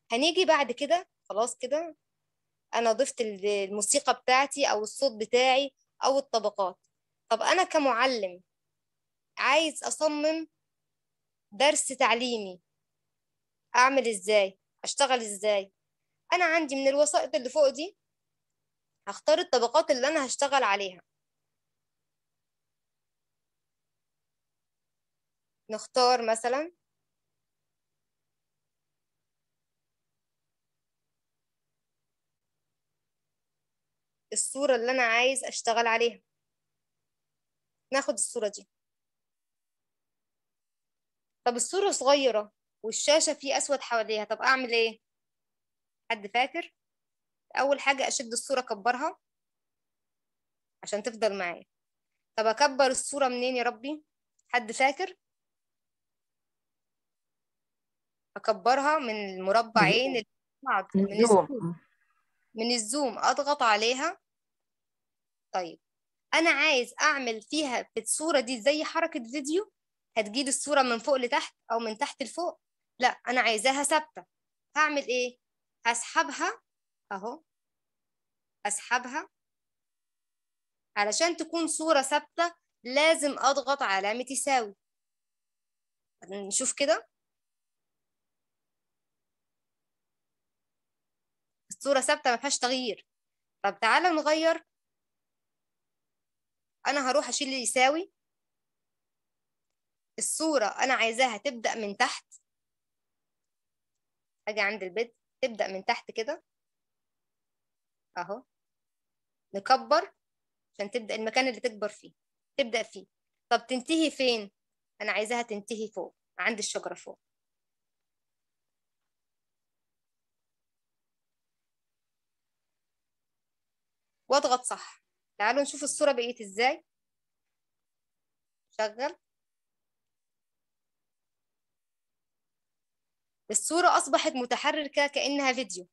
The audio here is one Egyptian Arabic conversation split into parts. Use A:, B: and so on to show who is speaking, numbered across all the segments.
A: هنيجي بعد كده خلاص كده انا ضفت ال- الموسيقى بتاعتي او الصوت بتاعي او الطبقات طب انا كمعلم عايز اصمم درس تعليمي اعمل ازاي اشتغل ازاي انا عندي من الوسائط اللي فوق دي هختار الطبقات اللي انا هشتغل عليها نختار مثلا الصورة اللي أنا عايز أشتغل عليها ناخد الصورة دي طب الصورة صغيرة والشاشة فيه أسود حواليها طب أعمل إيه؟ حد فاكر؟ أول حاجة أشد الصورة أكبرها عشان تفضل معايا طب أكبر الصورة منين يا ربي؟ حد فاكر؟ أكبرها من المربعين اللي بعض من
B: الزوم
A: الزوم من الزوم أضغط عليها طيب أنا عايز أعمل فيها في الصورة دي زي حركة فيديو هتجيب الصورة من فوق لتحت أو من تحت لفوق لا أنا عايزاها ثابتة هعمل إيه؟ هسحبها أهو أسحبها علشان تكون صورة ثابتة لازم أضغط علامة يساوي نشوف كده الصورة ثابتة ما فيهاش تغيير طب تعالى نغير أنا هروح أشيل يساوي الصورة أنا عايزاها تبدأ من تحت أجي عند البيت تبدأ من تحت كده أهو نكبر عشان تبدأ المكان اللي تكبر فيه تبدأ فيه طب تنتهي فين أنا عايزاها تنتهي فوق عند الشجرة فوق واضغط صح تعالوا نشوف الصورة بقيت ازاي شغل الصورة أصبحت متحركة كأنها فيديو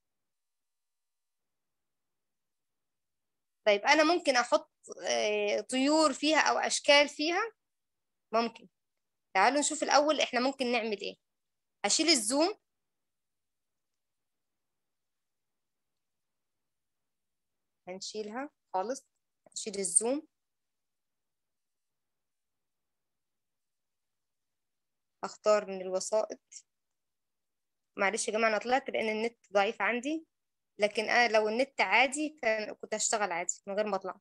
A: طيب أنا ممكن أحط آه، طيور فيها أو أشكال فيها ممكن تعالوا نشوف الأول إحنا ممكن نعمل إيه هشيل الزوم هنشيلها خالص هنشيل الزوم اختار من الوسائط معلش يا جماعة انا طلعت لان النت ضعيف عندي لكن انا لو النت عادي كان كنت هشتغل عادي من غير ما اطلع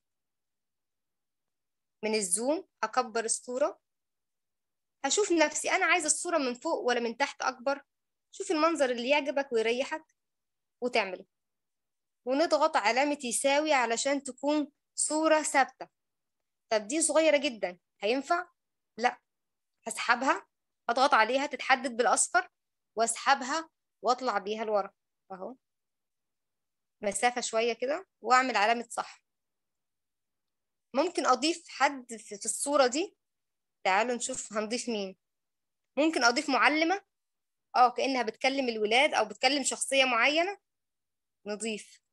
A: من الزوم هكبر الصورة هشوف نفسي انا عايزة الصورة من فوق ولا من تحت اكبر شوف المنظر اللي يعجبك ويريحك وتعمله ونضغط علامة يساوي علشان تكون صورة ثابتة طب دي صغيرة جدا هينفع؟ لا هسحبها اضغط عليها تتحدد بالاصفر واسحبها واطلع بيها لورا اهو مسافة شوية كده واعمل علامة صح ممكن اضيف حد في في الصورة دي تعالوا نشوف هنضيف مين ممكن اضيف معلمة اه كأنها بتكلم الولاد او بتكلم شخصية معينة نضيف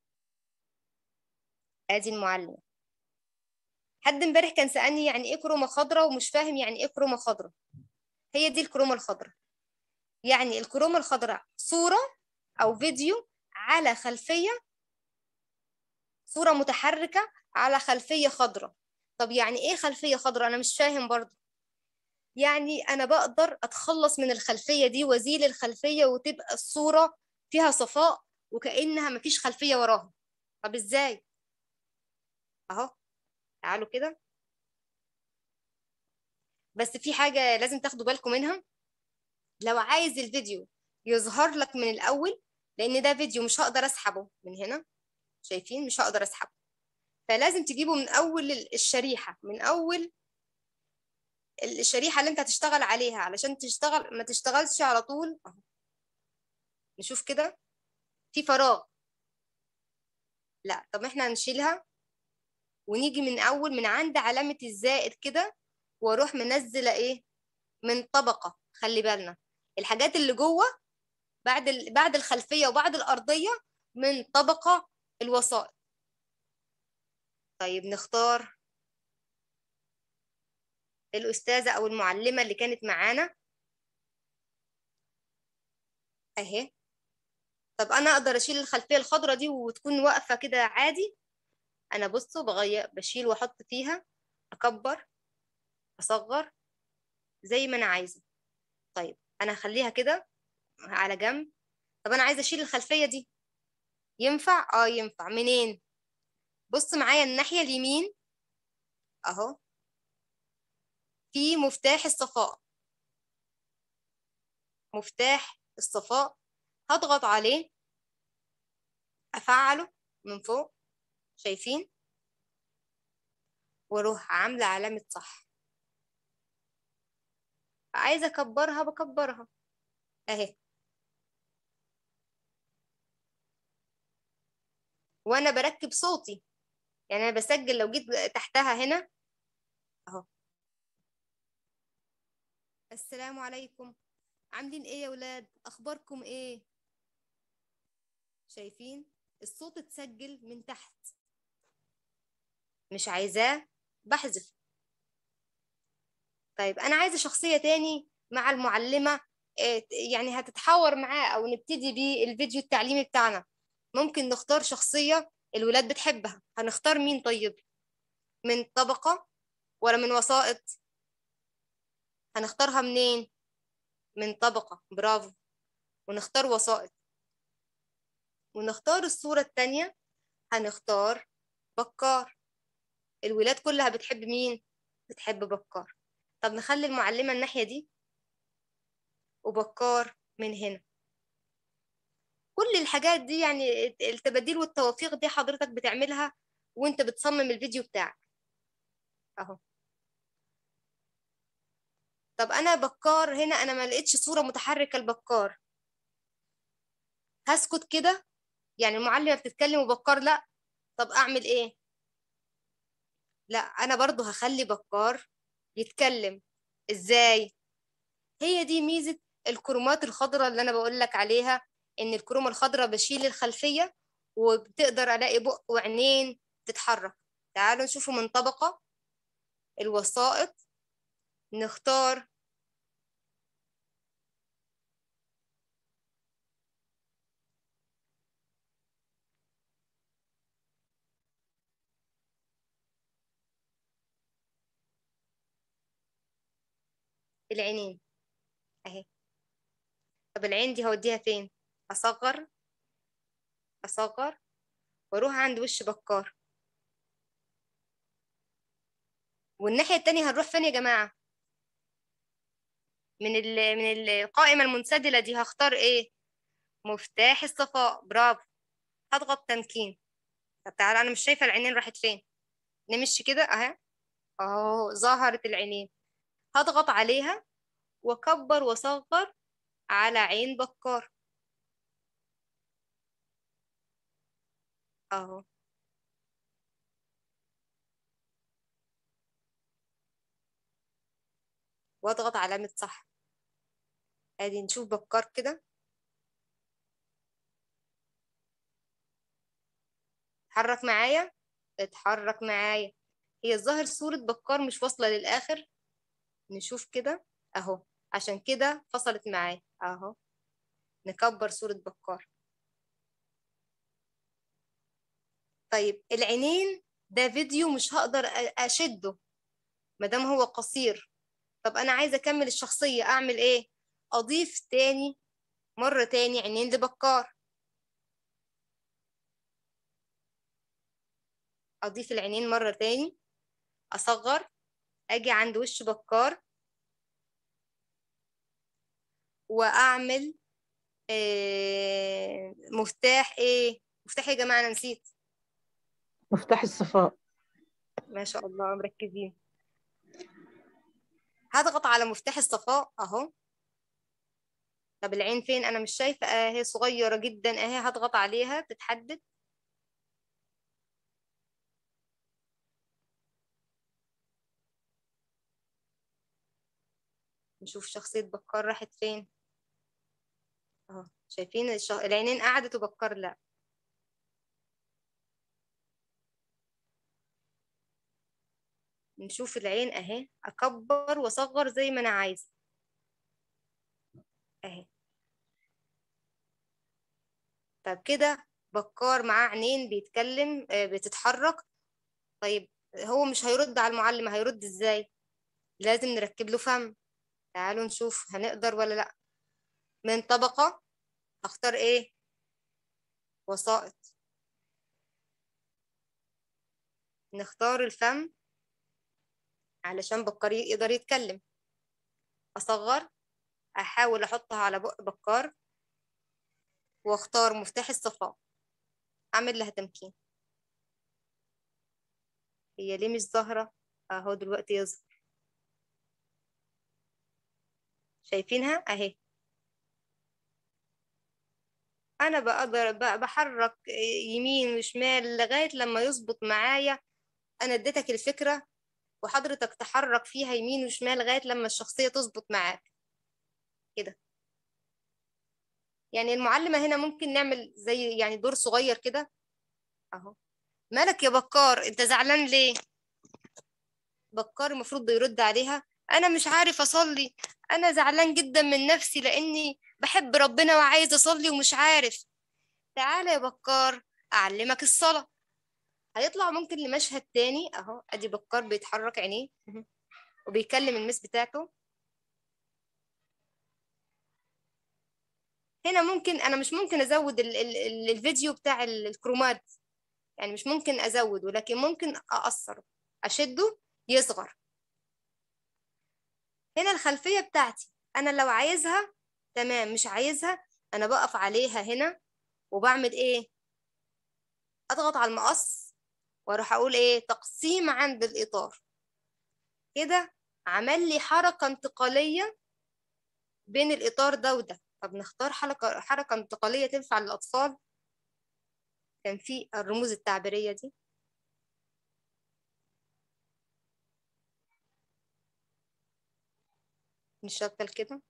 A: ادي المعلمة حد امبارح كان سألني يعني ايه كرومة خضراء ومش فاهم يعني ايه كرومة خضراء هي دي الكرومة الخضراء يعني الكرومة الخضراء صورة أو فيديو على خلفية صورة متحركة على خلفية خضراء طب يعني إيه خلفية خضراء أنا مش فاهم برضو يعني أنا بقدر أتخلص من الخلفية دي وأزيل الخلفية وتبقى الصورة فيها صفاء وكأنها مفيش خلفية وراها طب إزاي أهو تعالوا كده بس في حاجة لازم تاخدوا بالكم منها لو عايز الفيديو يظهر لك من الأول لأن ده فيديو مش هقدر أسحبه من هنا شايفين مش هقدر أسحبه فلازم تجيبه من أول الشريحة من أول الشريحة اللي أنت هتشتغل عليها علشان تشتغل ما تشتغلش على طول أهو نشوف كده في فراغ لا طب احنا هنشيلها ونيجي من أول من عند علامة الزائد كده واروح منزلة ايه من طبقة خلي بالنا الحاجات اللي جوه بعد ال... بعد الخلفية وبعد الأرضية من طبقة الوسائط طيب نختار الأستاذة أو المعلمة اللي كانت معانا أهي طب انا اقدر اشيل الخلفيه الخضراء دي وتكون واقفه كده عادي انا بصوا بغير بشيل واحط فيها اكبر اصغر زي ما انا عايزه طيب انا هخليها كده على جنب طب انا عايزه اشيل الخلفيه دي ينفع اه ينفع منين بص معايا الناحيه اليمين اهو في مفتاح الصفاء مفتاح الصفاء هضغط عليه افعله من فوق شايفين واروح عامله علامه صح عايزه اكبرها بكبرها اهي وانا بركب صوتي يعني انا بسجل لو جيت تحتها هنا اهو السلام عليكم عاملين ايه يا ولاد اخباركم ايه شايفين الصوت اتسجل من تحت مش عايزاه بحذف طيب انا عايزه شخصيه تاني مع المعلمه يعني هتتحاور معاه او نبتدي بيه الفيديو التعليمي بتاعنا ممكن نختار شخصيه الولاد بتحبها هنختار مين طيب من طبقه ولا من وسائط هنختارها منين من طبقه برافو ونختار وسائط ونختار الصوره التانية هنختار بكار الولاد كلها بتحب مين بتحب بكار طب نخلي المعلمة الناحية دي وبكار من هنا كل الحاجات دي يعني التباديل والتوافيق دي حضرتك بتعملها وانت بتصمم الفيديو بتاعك اهو طب انا بكار هنا انا ما لقيتش صورة متحركة لبكار هسكت كده يعني المعلمة بتتكلم وبكار لا طب اعمل ايه لا انا برضو هخلي بكار يتكلم ازاي هي دي ميزة الكرومات الخضراء اللي انا بقول لك عليها ان الكرومة الخضراء بشيل الخلفية وبتقدر الاقي بق وعينين تتحرك تعالوا نشوفوا من طبقة الوسائط نختار العينين اهي طب العين دي هوديها فين اصغر اصغر واروح عند وش بكار والناحية التانية هنروح فين يا جماعة من ال من القائمة المنسدلة دي هختار ايه مفتاح الصفاء برافو هضغط تمكين طب تعالى انا مش شايفة العينين راحت فين نمشي كده اهي اهو ظهرت العينين هضغط عليها واكبر واصغر على عين بكار اهو واضغط علامة صح ادي نشوف بكار كده اتحرك معايا اتحرك معايا هي الظاهر صورة بكار مش واصلة للآخر نشوف كده اهو عشان كده فصلت معايا اهو نكبر صورة بكار طيب العينين ده فيديو مش هقدر اشده مادام هو قصير طب انا عايزة اكمل الشخصية اعمل ايه اضيف تاني مرة تاني عينين لبكار اضيف العينين مرة تاني اصغر اجي عند وش بكار واعمل آه مفتاح ايه مفتاح يا جماعه انا نسيت
B: مفتاح الصفاء
A: ما شاء الله مركزين هضغط على مفتاح الصفاء اهو طب العين فين انا مش شايفه اهي صغيره جدا اهي هضغط عليها تتحدد نشوف شخصيه بكار راحت فين اهو شايفين الش... العينين قعدت وبكر لا نشوف العين اهي اكبر واصغر زي ما انا عايزه اهي طب كده بكار معاه عينين بيتكلم آه، بتتحرك طيب هو مش هيرد على المعلم هيرد ازاي لازم نركب له فم تعالوا نشوف هنقدر ولا لا من طبقة اختار ايه وسائط نختار الفم علشان بكار يقدر يتكلم اصغر احاول احطها على بق بكار واختار مفتاح الصفاء اعمل لها تمكين هي ليه مش ظاهرة اهو دلوقتي يظهر شايفينها اهي انا بقدر ب- بحرك يمين وشمال لغاية لما يظبط معايا انا اديتك الفكرة وحضرتك تحرك فيها يمين وشمال لغاية لما الشخصية تظبط معاك كده يعني المعلمة هنا ممكن نعمل زي يعني دور صغير كده اهو مالك يا بكار انت زعلان ليه بكار المفروض بيرد عليها انا مش عارف اصلي انا زعلان جدا من نفسي لاني بحب ربنا وعايز اصلي ومش عارف تعالى يا بكار اعلمك الصلاة هيطلع ممكن لمشهد تاني اهو ادي بكار بيتحرك عينيه اهو. وبيكلم المس بتاعته هنا ممكن انا مش ممكن ازود ال ال ال الفيديو بتاع ال- الكرومات يعني مش ممكن ازوده لكن ممكن اقصره اشده يصغر هنا الخلفية بتاعتي انا لو عايزها تمام مش عايزها انا بقف عليها هنا وبعمل ايه اضغط على المقص واروح اقول ايه تقسيم عند الاطار كده عمل لي حركة انتقالية بين الاطار ده وده طب نختار حركة حركة انتقالية تنفع للاطفال كان في الرموز التعبيرية دي نشكل كده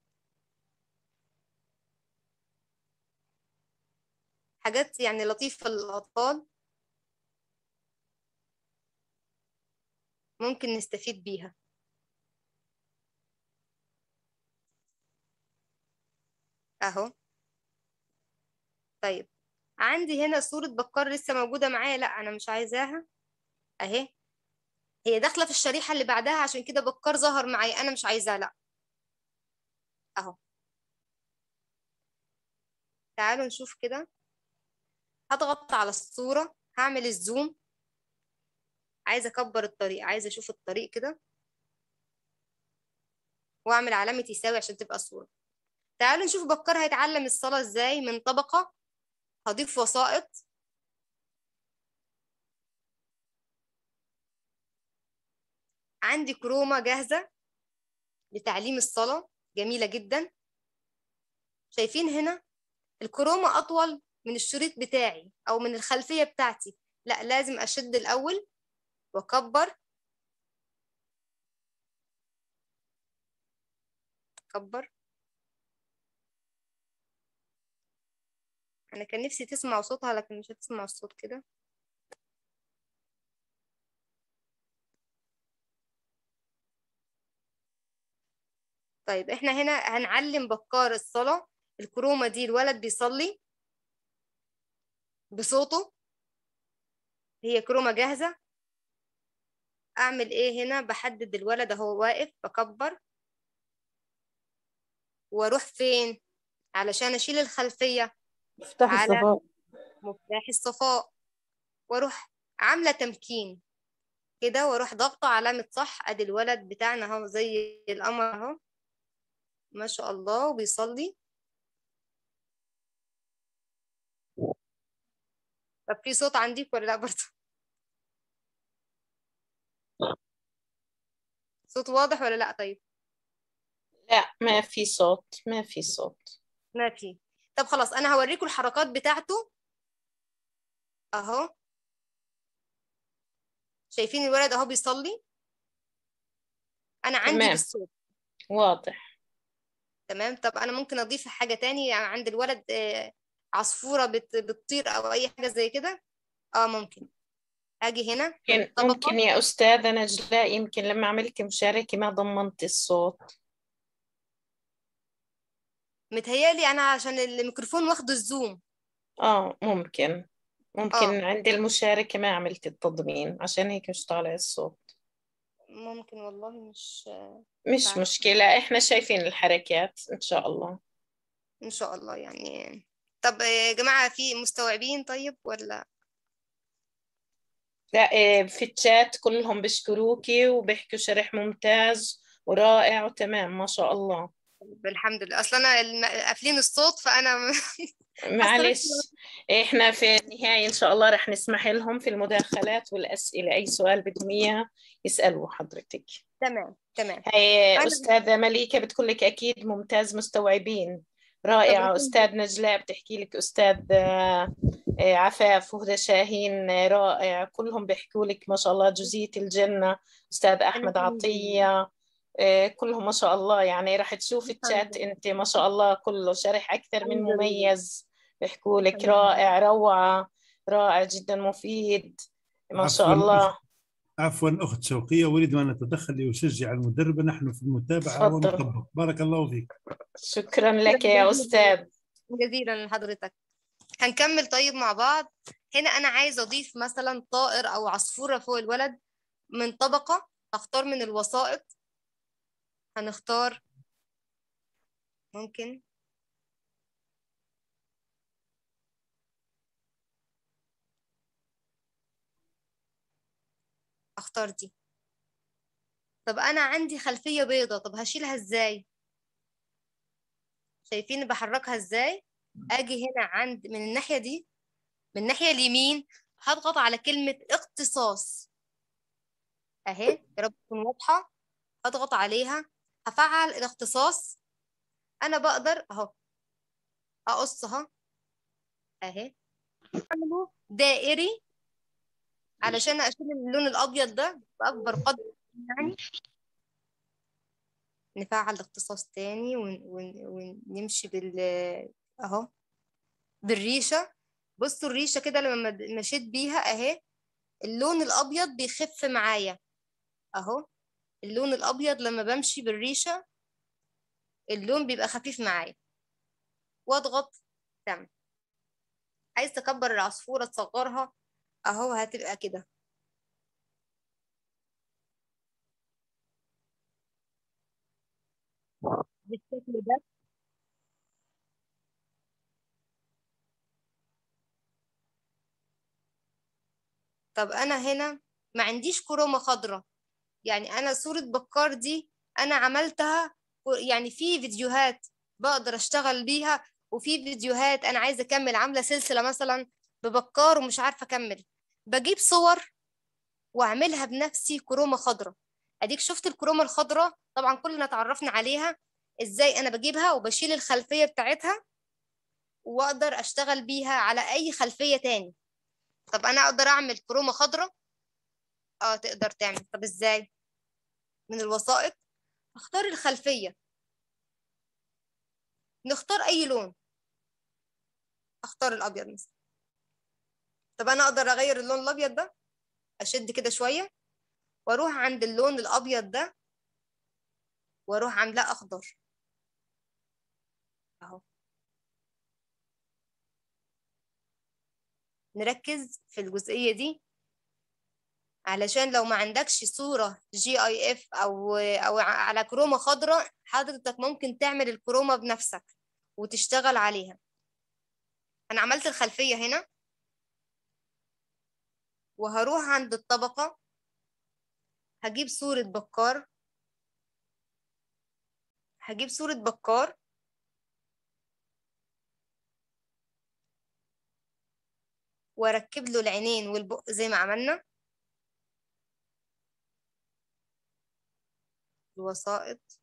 A: حاجات يعني لطيفة للأطفال ممكن نستفيد بيها أهو طيب عندي هنا صورة بكار لسه موجودة معايا لا أنا مش عايزاها أهي هي داخلة في الشريحة اللي بعدها عشان كده بكار ظهر معايا أنا مش عايزاها لا أهو تعالوا نشوف كده هضغط على الصورة هعمل الزوم عايزة أكبر الطريق عايزة أشوف الطريق كده وأعمل علامة يساوي عشان تبقى الصورة تعالوا نشوف بكار هيتعلم الصلاة إزاي من طبقة هضيف وسائط عندي كرومة جاهزة لتعليم الصلاة جميلة جدا شايفين هنا الكرومة أطول من الشريط بتاعي أو من الخلفية بتاعتي لا لازم أشد الأول وأكبر أكبر أنا كان نفسي تسمع صوتها لكن مش هتسمع الصوت كده طيب احنا هنا هنعلم بكار الصلاة الكرومة دي الولد بيصلي بصوته هي كرومة جاهزة اعمل ايه هنا بحدد الولد اهو واقف بكبر واروح فين علشان اشيل الخلفية
B: مفتاح
A: على
B: الصفاء
A: مفتاح الصفاء واروح عاملة تمكين كده واروح ضغطة علامة صح ادي الولد بتاعنا اهو زي القمر اهو ما شاء الله وبيصلي طب في صوت عندك ولا لا برضه صوت واضح ولا لا طيب
B: لا ما في صوت ما في صوت
A: ما في طب خلاص انا هوريكم الحركات بتاعته اهو شايفين الولد اهو بيصلي انا عندي
B: تمام.
A: بالصوت
B: واضح
A: تمام طب انا ممكن اضيف حاجة تاني يعني عند الولد آه، عصفورة بت- بتطير او اي حاجة زي كده اه ممكن اجي هنا من
B: ممكن
A: الطبقة
B: ممكن يا أستاذة نجلاء يمكن لما عملت مشاركة ما ضمنت الصوت
A: متهيألي انا عشان الميكروفون واخده الزوم
B: اه ممكن ممكن
A: اه
B: عند المشاركة ما عملت التضمين عشان هيك مش طالع الصوت
A: ممكن والله مش
B: مش
A: عارفة.
B: مشكلة احنا شايفين الحركات ان شاء الله
A: ان شاء الله يعني طب يا جماعة في مستوعبين طيب ولا
B: لا إيه، في الشات كلهم بيشكروكي وبيحكوا شرح ممتاز ورائع وتمام ما شاء الله
A: الحمد لله اصل انا الم- قافلين الصوت فانا
B: معلش احنا في النهاية ان شاء الله رح نسمح لهم في المداخلات والأسئلة اي سؤال بدهم اياه يسألوا حضرتك
A: تمام تمام
B: هي
A: أنا-
B: أستاذة مليكة بتقول لك أكيد ممتاز مستوعبين رائعة
A: طب
B: أستاذ نجلاء بتحكي لك أستاذ آه، آه، عفاف وهدى شاهين آه، رائع كلهم بيحكوا لك ما شاء الله جزية الجنة أستاذ أحمد
A: الحمد
B: عطية آه، كلهم ما شاء الله يعني راح تشوفي
A: الحمد
B: الشات أنت ما شاء الله كله شرح أكثر من
A: الحمد لله.
B: مميز بيحكوا لك
A: الحمد لله.
B: رائع روعة رائع جدا مفيد ما شاء
C: عفواً،
B: الله
C: عفوا أخت شوقية أريد أن أتدخل لأشجع المدربة نحن في المتابعة
B: تفضل.
C: ونطبق بارك الله فيك
B: شكرا لك يا أستاذ
A: جزيلا لحضرتك هنكمل طيب مع بعض هنا انا عايز اضيف مثلا طائر او عصفورة فوق الولد من طبقة اختار من الوسائط هنختار ممكن اختار دي طب انا عندي خلفية بيضة طب هشيلها ازاي شايفين بحركها ازاي اجي هنا عند من الناحية دي من الناحية اليمين هضغط على كلمة اختصاص اهي يا رب تكون واضحة هضغط عليها هفعل الاختصاص انا بقدر اهو اقصها اهي اعمله دائري علشان اشيل اللون الابيض ده باكبر قدر يعني نفعل الاختصاص تاني ون... ون... ونمشي بال اهو بالريشة بصوا الريشة كده لما مد- مشيت بيها اهي اللون الابيض بيخف معايا اهو اللون الابيض لما بمشي بالريشة اللون بيبقى خفيف معايا واضغط تم عايز تكبر العصفورة تصغرها اهو هتبقى كده بالشكل ده طب انا هنا ما عنديش كرومة خضراء يعني انا صورة بكار دي انا عملتها يعني في فيديوهات بقدر اشتغل بيها وفي فيديوهات انا عايزة اكمل عاملة سلسلة مثلا ببكار ومش عارفة اكمل بجيب صور واعملها بنفسي كرومة خضراء اديك شفت الكرومة الخضراء طبعا كلنا اتعرفنا عليها ازاي انا بجيبها وبشيل الخلفية بتاعتها واقدر اشتغل بيها على اي خلفية تاني طب انا اقدر اعمل كرومة خضراء اه تقدر تعمل طب ازاي من الوسائط اختار الخلفية نختار اي لون اختار الابيض مثلا طب انا اقدر اغير اللون الابيض ده اشد كده شوية واروح عند اللون الابيض ده واروح عاملاه اخضر اهو نركز في الجزئية دي علشان لو ما عندكش صورة جي اي اف او او على كرومة خضراء حضرتك ممكن تعمل الكرومة بنفسك وتشتغل عليها انا عملت الخلفية هنا وهروح عند الطبقة هجيب صورة بكار هجيب صورة بكار واركب له العينين والبق زي ما عملنا الوسائط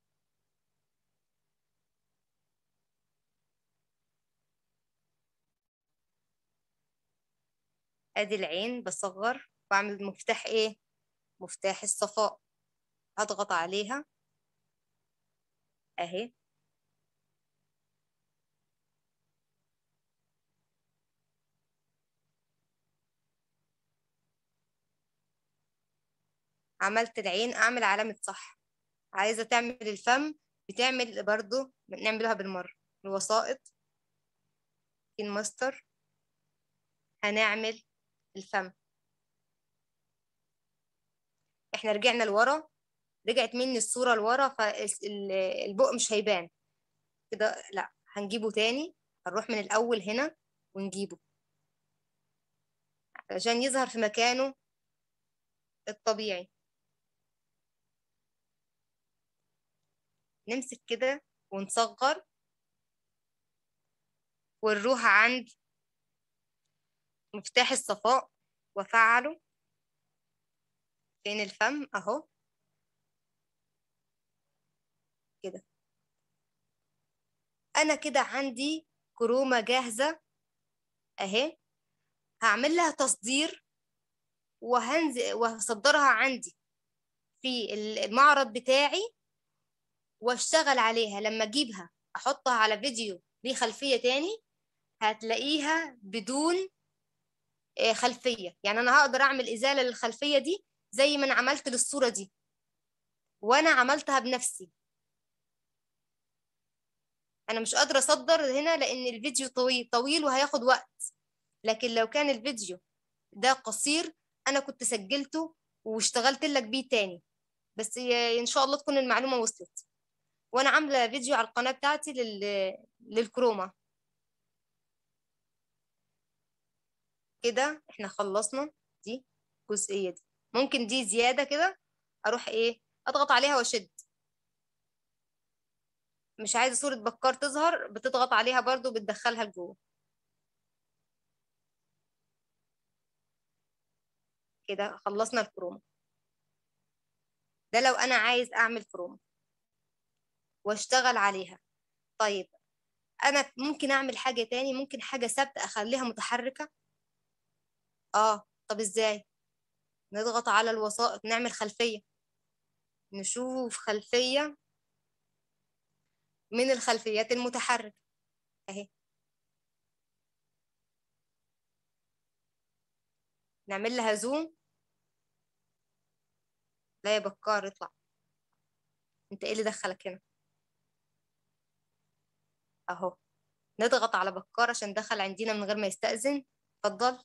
A: ادي العين بصغر واعمل مفتاح ايه مفتاح الصفاء اضغط عليها اهي عملت العين اعمل علامة صح عايزة تعمل الفم بتعمل برضو نعملها بالمرة الوسائط شايفين ماستر هنعمل الفم احنا رجعنا لورا رجعت مني الصورة لورا فالبق مش هيبان كده لا هنجيبه تاني هنروح من الأول هنا ونجيبه عشان يظهر في مكانه الطبيعي نمسك كده ونصغر ونروح عند مفتاح الصفاء وفعله فين الفم اهو كده انا كده عندي كرومة جاهزة اهي هعمل لها تصدير وهنزل وهصدرها عندي في المعرض بتاعي واشتغل عليها لما اجيبها احطها على فيديو ليه خلفية تاني هتلاقيها بدون خلفية يعني انا هقدر اعمل ازالة للخلفية دي زي ما انا عملت للصورة دي وانا عملتها بنفسي انا مش قادرة اصدر هنا لان الفيديو طويل طويل وهياخد وقت لكن لو كان الفيديو ده قصير انا كنت سجلته واشتغلت لك بيه تاني بس ان شاء الله تكون المعلومة وصلت وانا عاملة فيديو على القناة بتاعتي لل... للكروما كده احنا خلصنا دي الجزئية دي ممكن دي زيادة كده اروح ايه اضغط عليها واشد مش عايزة صورة بكار تظهر بتضغط عليها برضو بتدخلها لجوه كده خلصنا الكروما ده لو انا عايز اعمل كروما واشتغل عليها طيب انا ممكن اعمل حاجة تاني ممكن حاجة ثابتة اخليها متحركة اه طب ازاي نضغط على الوسائط نعمل خلفية نشوف خلفية من الخلفيات المتحركة اهي نعمل لها زوم لا يا بكار اطلع انت ايه اللي دخلك هنا اهو نضغط على بكار عشان دخل عندنا من غير ما يستأذن اتفضل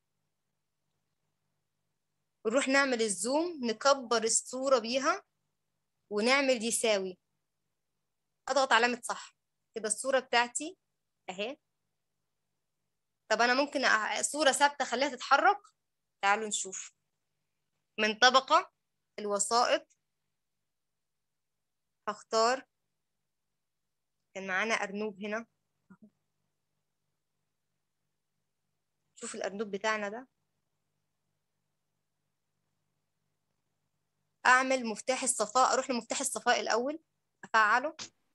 A: ونروح نعمل الزوم نكبر الصورة بيها ونعمل يساوي اضغط علامة صح كده الصورة بتاعتي اهي طب انا ممكن أ... صورة ثابتة اخليها تتحرك تعالوا نشوف من طبقة الوسائط هختار كان معانا أرنوب هنا شوف الأرنوب بتاعنا ده أعمل مفتاح الصفاء أروح لمفتاح الصفاء الأول أفعله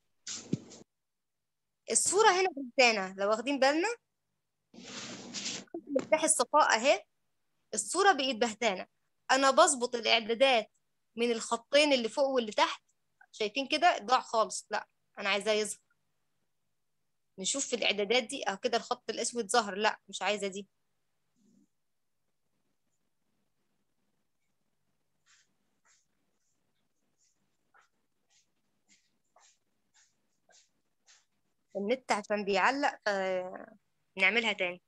A: الصورة هنا بهتانة لو واخدين بالنا مفتاح الصفاء أهي الصورة بقت بهتانة أنا بظبط الإعدادات من الخطين اللي فوق واللي تحت شايفين كده ضاع خالص لا أنا عايزاه يظهر نشوف في الإعدادات دي أهو كده الخط الأسود ظهر لا مش عايزة دي النت عشان بيعلق نعملها تاني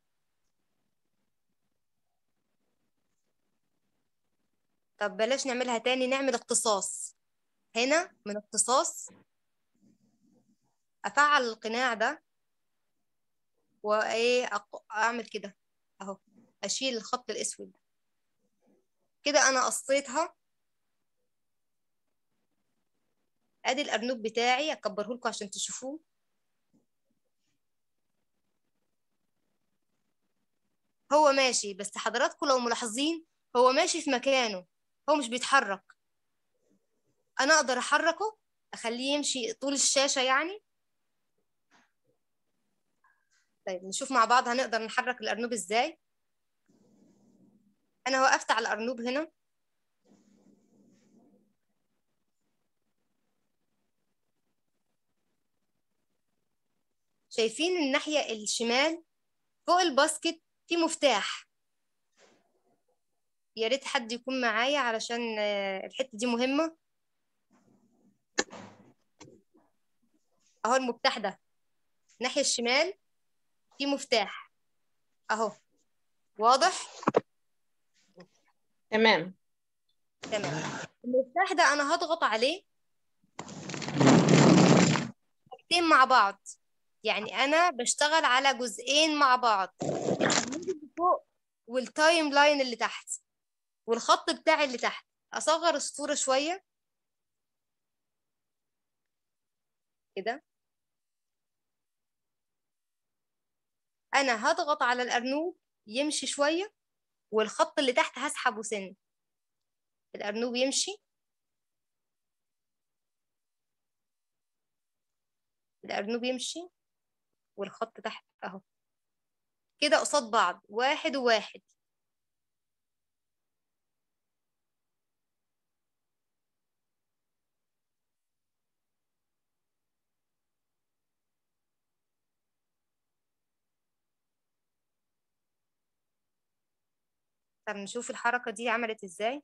A: طب بلاش نعملها تاني نعمل اختصاص هنا من اختصاص افعل القناع ده وايه أق... اعمل كده اهو اشيل الخط الاسود ده كده انا قصيتها ادي الارنوب بتاعي اكبره لكم عشان تشوفوه هو ماشي بس حضراتكم لو ملاحظين هو ماشي في مكانه هو مش بيتحرك انا اقدر احركه اخليه يمشي طول الشاشة يعني طيب نشوف مع بعض هنقدر نحرك الارنوب ازاي انا وقفت على الارنوب هنا شايفين الناحية الشمال فوق الباسكت في مفتاح يا ريت حد يكون معايا علشان الحتة دي مهمة اهو المفتاح ده الناحية الشمال في مفتاح اهو واضح
B: تمام
A: تمام المفتاح ده انا هضغط عليه حاجتين مع بعض يعني انا بشتغل على جزئين مع بعض العمود اللي فوق والتايم لاين اللي تحت والخط بتاعي اللي تحت اصغر الصورة شوية كده انا هضغط على الارنوب يمشي شوية والخط اللي تحت هسحبه سن الارنوب يمشي الارنوب يمشي والخط تحت اهو كده قصاد بعض واحد وواحد طب نشوف الحركة دي عملت ازاي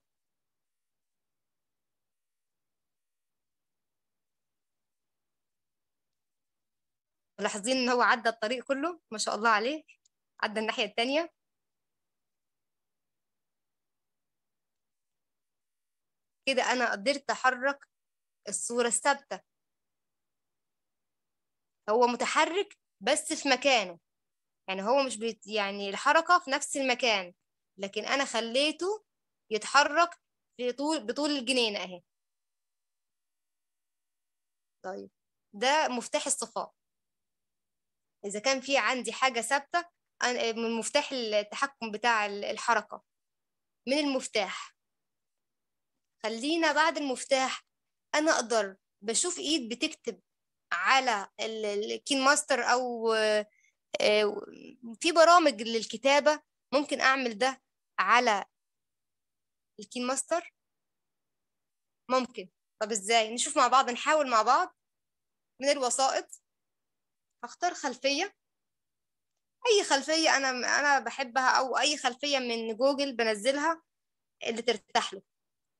A: ملاحظين ان هو عدى الطريق كله ما شاء الله عليه عدى الناحية التانية كده انا قدرت احرك الصورة الثابتة هو متحرك بس في مكانه يعني هو مش بيت يعني الحركة في نفس المكان لكن انا خليته يتحرك في طول بطول الجنينة اهي طيب ده مفتاح الصفاء إذا كان في عندي حاجة ثابتة أنا- من مفتاح التحكم بتاع ال- الحركة من المفتاح خلينا بعد المفتاح أنا أقدر بشوف إيد بتكتب على ال- الكين ماستر أو آه، آه، في برامج للكتابة ممكن أعمل ده على الكين ماستر ممكن طب إزاي نشوف مع بعض نحاول مع بعض من الوسائط هختار خلفية أي خلفية أنا أنا بحبها أو أي خلفية من جوجل بنزلها اللي ترتاح له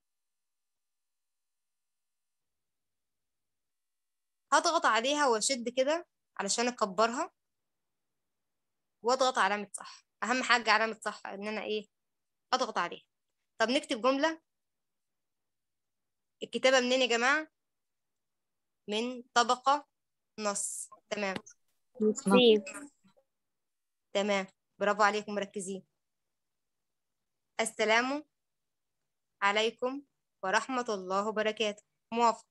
A: هضغط عليها واشد كده علشان اكبرها واضغط علامة صح اهم حاجة علامة صح ان انا ايه اضغط عليها طب نكتب جملة الكتابة منين يا جماعة من طبقة نص تمام
D: سيف
A: تمام برافو عليكم مركزين السلام عليكم ورحمة الله وبركاته موافق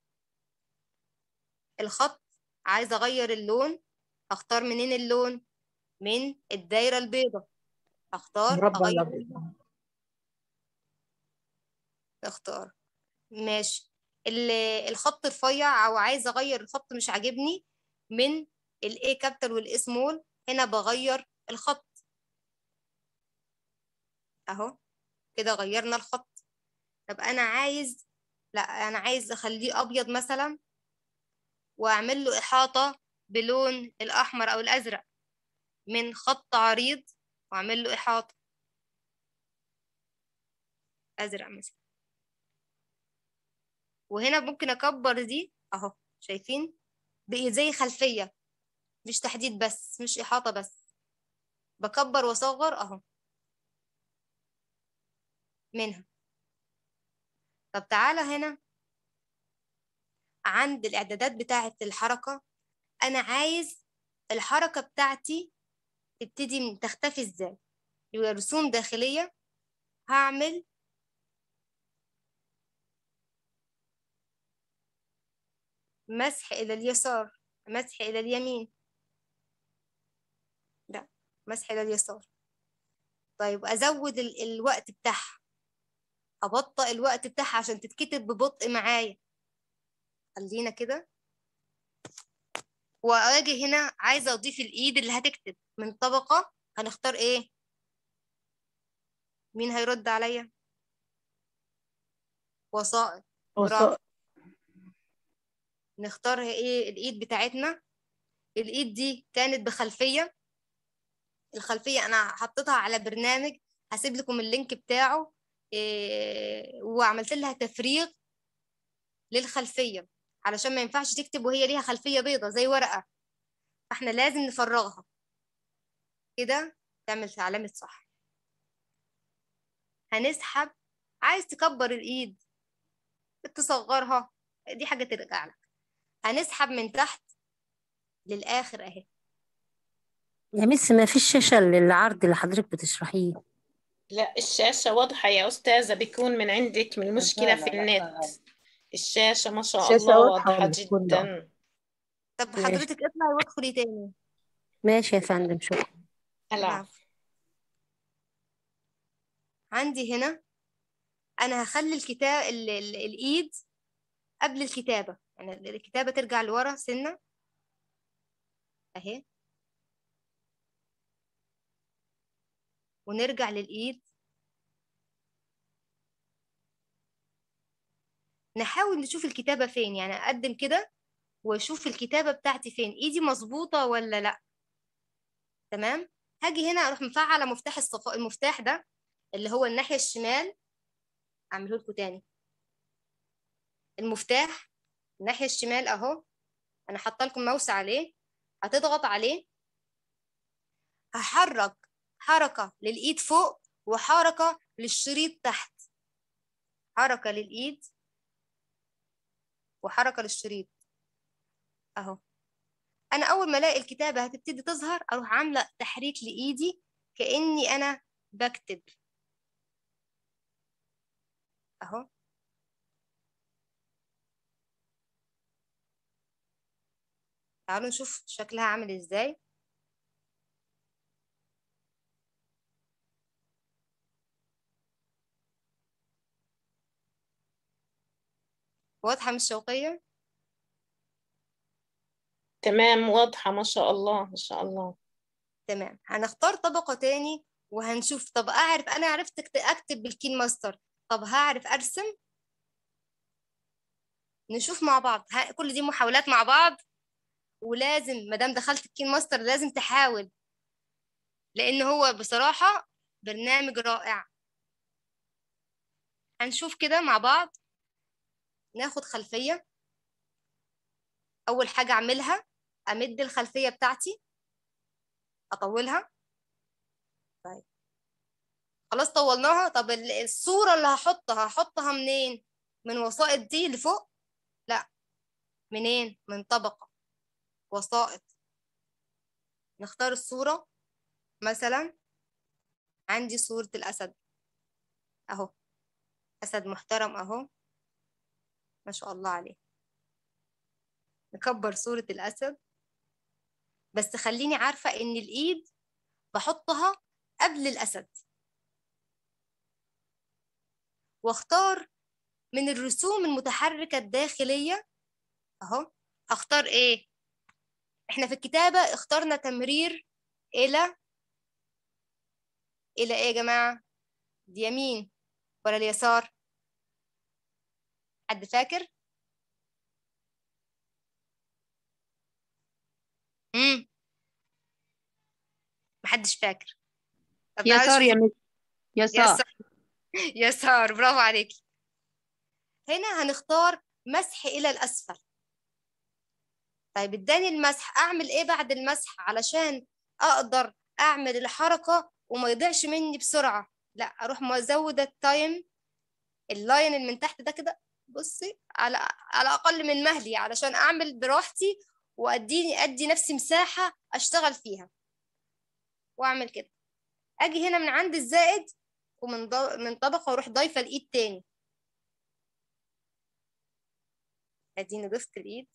A: الخط عايزة أغير اللون أختار منين اللون من الدايرة البيضاء أختار
D: مربع
A: أغير
D: الأبيض
A: اختار ماشي ال- الخط رفيع او عايزه اغير الخط مش عاجبني من الاي كابيتال والاي سمول هنا بغير الخط اهو كده غيرنا الخط طب انا عايز لا انا عايز اخليه ابيض مثلا واعمل له احاطه بلون الاحمر او الازرق من خط عريض واعمل له احاطه ازرق مثلا وهنا ممكن اكبر دي اهو شايفين بقي زي خلفية مش تحديد بس مش احاطة بس بكبر واصغر اهو منها طب تعالى هنا عند الاعدادات بتاعة الحركة انا عايز الحركة بتاعتي تبتدي من- تختفي ازاي يبقى رسوم داخلية هعمل مسح إلى اليسار مسح إلى اليمين لا مسح إلى اليسار طيب أزود ال- الوقت بتاعها أبطأ الوقت بتاعها عشان تتكتب ببطء معايا خلينا كده وأجي هنا عايزة أضيف الإيد اللي هتكتب من طبقة هنختار إيه مين هيرد عليا وسائط برافو
D: وسائط
A: نختار ايه الايد بتاعتنا الايد دي كانت بخلفية الخلفية انا حطيتها على برنامج هسيب لكم اللينك بتاعه إيه وعملت لها تفريغ للخلفية علشان ما ينفعش تكتب وهي ليها خلفية بيضة زي ورقة فاحنا لازم نفرغها كده تعمل علامة صح هنسحب عايز تكبر الإيد تصغرها دي حاجة ترجع لك هنسحب من تحت للآخر أهي
D: يا مس ما فيش شاشة للعرض اللي حضرتك بتشرحيه
B: لا الشاشة واضحة يا أستاذة بيكون من عندك من المشكلة في النت الشاشة ما شاء
D: الشاشة
B: الله
D: واضحة
B: واضحة
D: ولا كله؟
B: جدا
A: طب
D: ماشي.
A: حضرتك اطلعي وادخلي تاني
D: ماشي يا فندم شكرا
B: العفو
A: عندي هنا أنا هخلي الكتاب ال... ال... الإيد قبل الكتابة يعني الكتابة ترجع لورا سنة أهي ونرجع للإيد نحاول نشوف الكتابة فين يعني أقدم كده وأشوف الكتابة بتاعتي فين إيدي مظبوطة ولا لأ تمام هاجي هنا أروح مفعلة مفتاح الصفاء المفتاح ده اللي هو الناحية الشمال أعمله لكم تاني المفتاح الناحية الشمال أهو أنا حاطة لكم ماوس عليه هتضغط عليه هحرك حركة للإيد فوق وحركة للشريط تحت حركة للإيد وحركة للشريط أهو أنا أول ما ألاقي الكتابة هتبتدي تظهر أروح عاملة تحريك لإيدي كأني أنا بكتب أهو تعالوا نشوف شكلها عامل إزاي واضحة مش شوقية
B: تمام واضحة ما شاء الله ما شاء الله
A: تمام هنختار طبقة تاني وهنشوف طب أعرف أنا عرفت أكت- أكتب بالكين ماستر طب هعرف أرسم نشوف مع بعض ها كل دي محاولات مع بعض ولازم مادام دخلت الكين ماستر لازم تحاول لأن هو بصراحة برنامج رائع هنشوف كده مع بعض ناخد خلفية أول حاجة أعملها أمد الخلفية بتاعتي أطولها طيب خلاص طولناها طب ال- الصورة اللي هحطها هحطها منين من وسائط دي لفوق لا منين من طبقة وسائط نختار الصورة مثلا عندي صورة الأسد أهو أسد محترم أهو ما شاء الله عليه نكبر صورة الأسد بس خليني عارفة إن الإيد بحطها قبل الأسد واختار من الرسوم المتحركة الداخلية أهو هختار إيه إحنا في الكتابة اخترنا تمرير إلى إلى إيه يا جماعة اليمين ولا اليسار حد فاكر امم محدش فاكر طب تعالوا
E: يسار
A: شوفوا.
E: يا مس يسار
A: يسار يسار برافو عليكي هنا هنختار مسح إلى الأسفل طيب اداني المسح أعمل إيه بعد المسح علشان أقدر أعمل الحركة وما يضيعش مني بسرعة لا أروح مزودة التايم اللاين اللي من تحت ده كده بصي على على أقل من مهلي علشان أعمل براحتي وأديني أدي نفسي مساحة أشتغل فيها وأعمل كده أجي هنا من عند الزائد ومن ض- من طبقة وأروح ضايفة الإيد تاني اديني ضفت الايد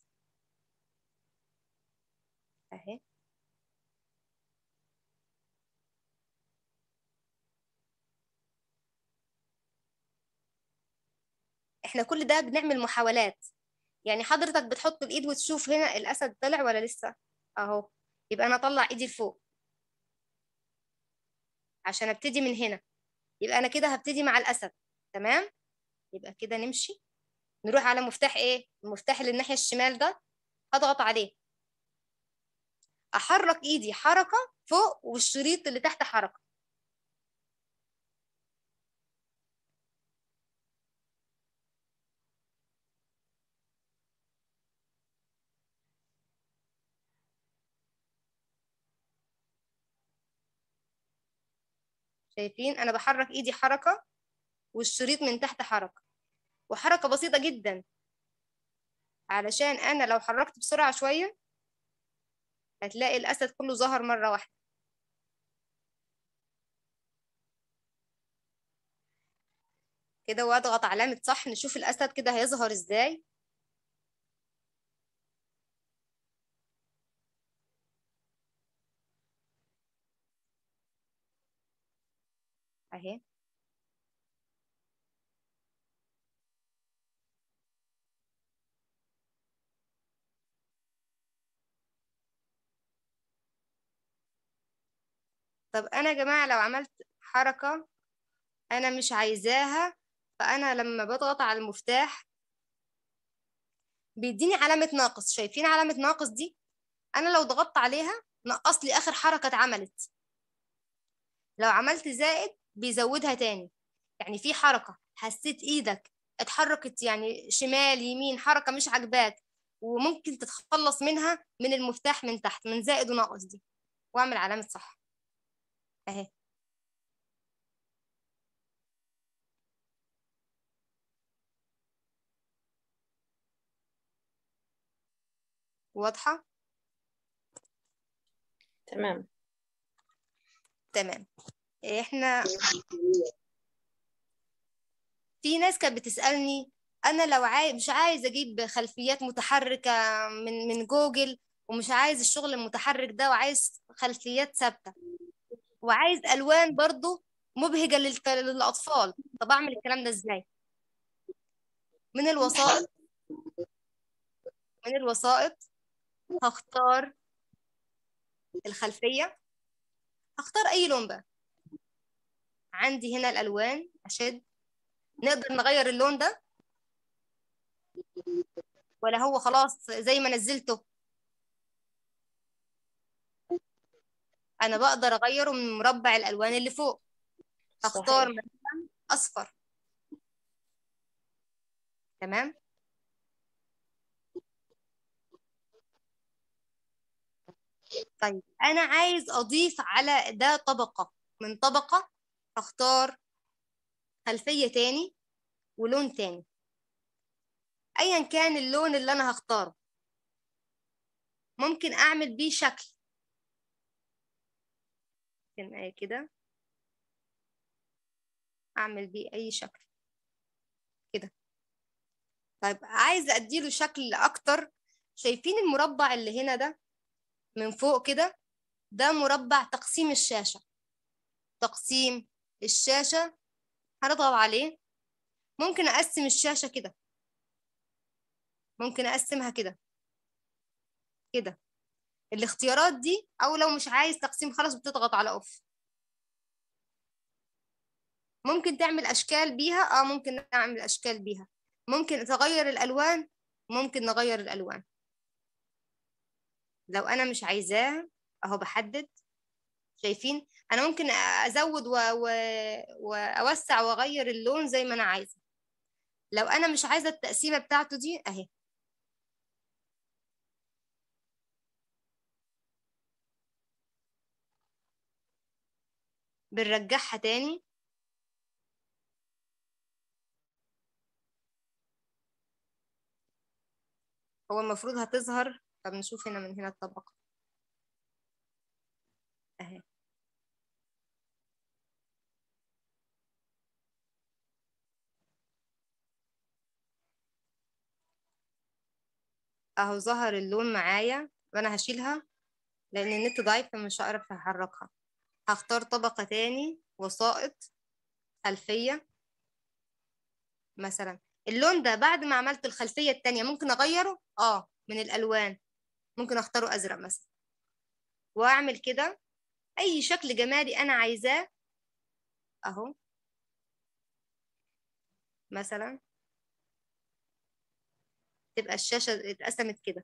A: اهي احنا كل ده بنعمل محاولات يعني حضرتك بتحط الايد وتشوف هنا الاسد طلع ولا لسه اهو يبقى انا اطلع ايدي لفوق عشان ابتدي من هنا يبقى انا كده هبتدي مع الاسد تمام يبقى كده نمشي نروح على مفتاح ايه المفتاح اللي الناحية الشمال ده هضغط عليه احرك ايدي حركة فوق والشريط اللي تحت حركة شايفين انا بحرك ايدي حركة والشريط من تحت حركة وحركة بسيطة جدا علشان انا لو حركت بسرعة شوية هتلاقي الاسد كله ظهر مرة واحدة كده واضغط علامة صح نشوف الاسد كده هيظهر ازاي اهي طب انا يا جماعة لو عملت حركة انا مش عايزاها فانا لما بضغط على المفتاح بيديني علامة ناقص شايفين علامة ناقص دي انا لو ضغطت عليها نقص لي اخر حركة اتعملت لو عملت زائد بيزودها تاني يعني في حركة حسيت ايدك اتحركت يعني شمال يمين حركة مش عاجباك وممكن تتخلص منها من المفتاح من تحت من زائد وناقص دي واعمل علامة صح اهي واضحة
B: تمام
A: تمام احنا في ناس كانت بتسألني انا لو عايز مش عايز اجيب خلفيات متحركة من من جوجل ومش عايز الشغل المتحرك ده وعايز خلفيات ثابتة وعايز الوان برضو مبهجة للت- للاطفال طب اعمل الكلام ده ازاي من الوسائط من الوسائط هختار الخلفية هختار اي لون بقى عندي هنا الالوان اشد نقدر نغير اللون ده ولا هو خلاص زي ما نزلته انا بقدر اغيره من مربع الالوان اللي فوق هختار
B: صحيح.
A: مثلا اصفر تمام طيب انا عايز اضيف على ده طبقة من طبقة هختار خلفية تاني ولون تاني ايا كان اللون اللي انا هختاره ممكن اعمل بيه شكل ممكن آه كده اعمل بيه اي شكل كده طيب عايزه اديله شكل اكتر شايفين المربع اللي هنا ده من فوق كده ده مربع تقسيم الشاشة تقسيم الشاشة هنضغط عليه ممكن اقسم الشاشة كده ممكن اقسمها كده كده الاختيارات دي او لو مش عايز تقسيم خلاص بتضغط على اوف ممكن تعمل اشكال بيها اه ممكن نعمل اشكال بيها ممكن تغير الالوان ممكن نغير الالوان لو انا مش عايزاه اهو بحدد شايفين انا ممكن ازود و... و... واوسع واغير اللون زي ما انا عايزه لو انا مش عايزه التقسيمه بتاعته دي اهي بنرجعها تاني هو المفروض هتظهر طب نشوف هنا من هنا الطبقة اهي اهو ظهر اللون معايا وانا هشيلها لان النت ضعيف فمش هعرف احركها هختار طبقة تاني وسائط خلفية مثلا اللون ده بعد ما عملت الخلفية التانية ممكن اغيره اه من الالوان ممكن اختاره ازرق مثلا واعمل كده اي شكل جمالي انا عايزاه اهو مثلا تبقى الشاشة اتقسمت كده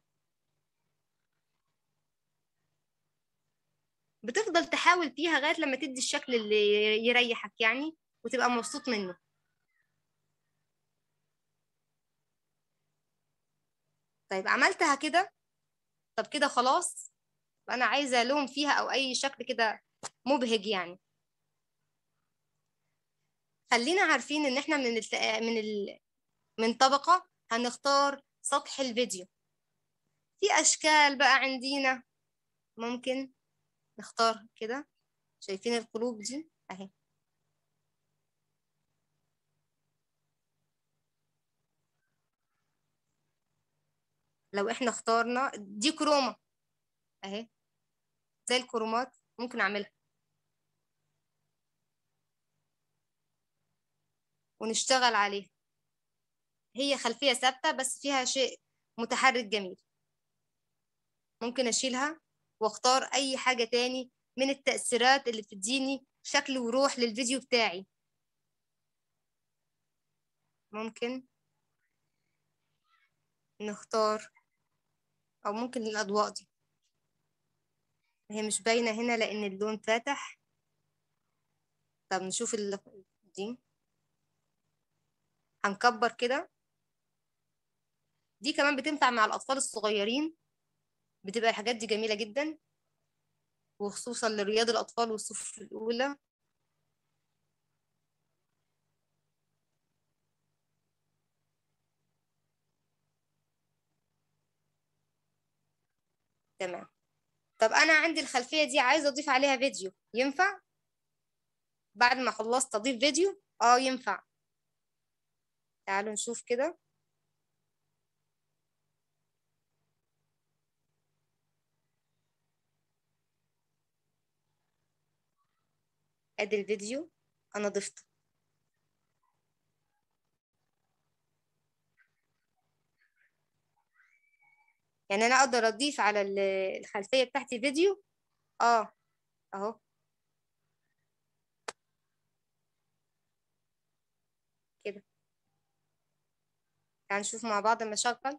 A: بتفضل تحاول فيها لغاية لما تدي الشكل اللي يريحك يعني وتبقى مبسوط منه طيب عملتها كده طب كده خلاص انا عايزة لون فيها او اي شكل كده مبهج يعني خلينا عارفين ان احنا من الت... من ال... من طبقة هنختار سطح الفيديو في اشكال بقى عندنا ممكن نختار كده شايفين القلوب دي اهي لو احنا اخترنا دي كروما اهي زي الكرومات ممكن اعملها ونشتغل عليها هي خلفية ثابتة بس فيها شيء متحرك جميل ممكن أشيلها واختار أي حاجة تاني من التأثيرات اللي بتديني شكل وروح للفيديو بتاعي ممكن نختار أو ممكن الأضواء دي هي مش باينة هنا لأن اللون فاتح طب نشوف ال... دي هنكبر كده دي كمان بتنفع مع الأطفال الصغيرين بتبقى الحاجات دي جميلة جدا وخصوصا لرياض الأطفال والصف الأولى تمام طب أنا عندي الخلفية دي عايزة أضيف عليها فيديو ينفع؟ بعد ما خلصت أضيف فيديو؟ آه ينفع تعالوا نشوف كده ادي الفيديو انا ضفته يعني انا اقدر اضيف على ال- الخلفية بتاعتي فيديو اه اهو كده تعال نشوف مع بعض لما اشغل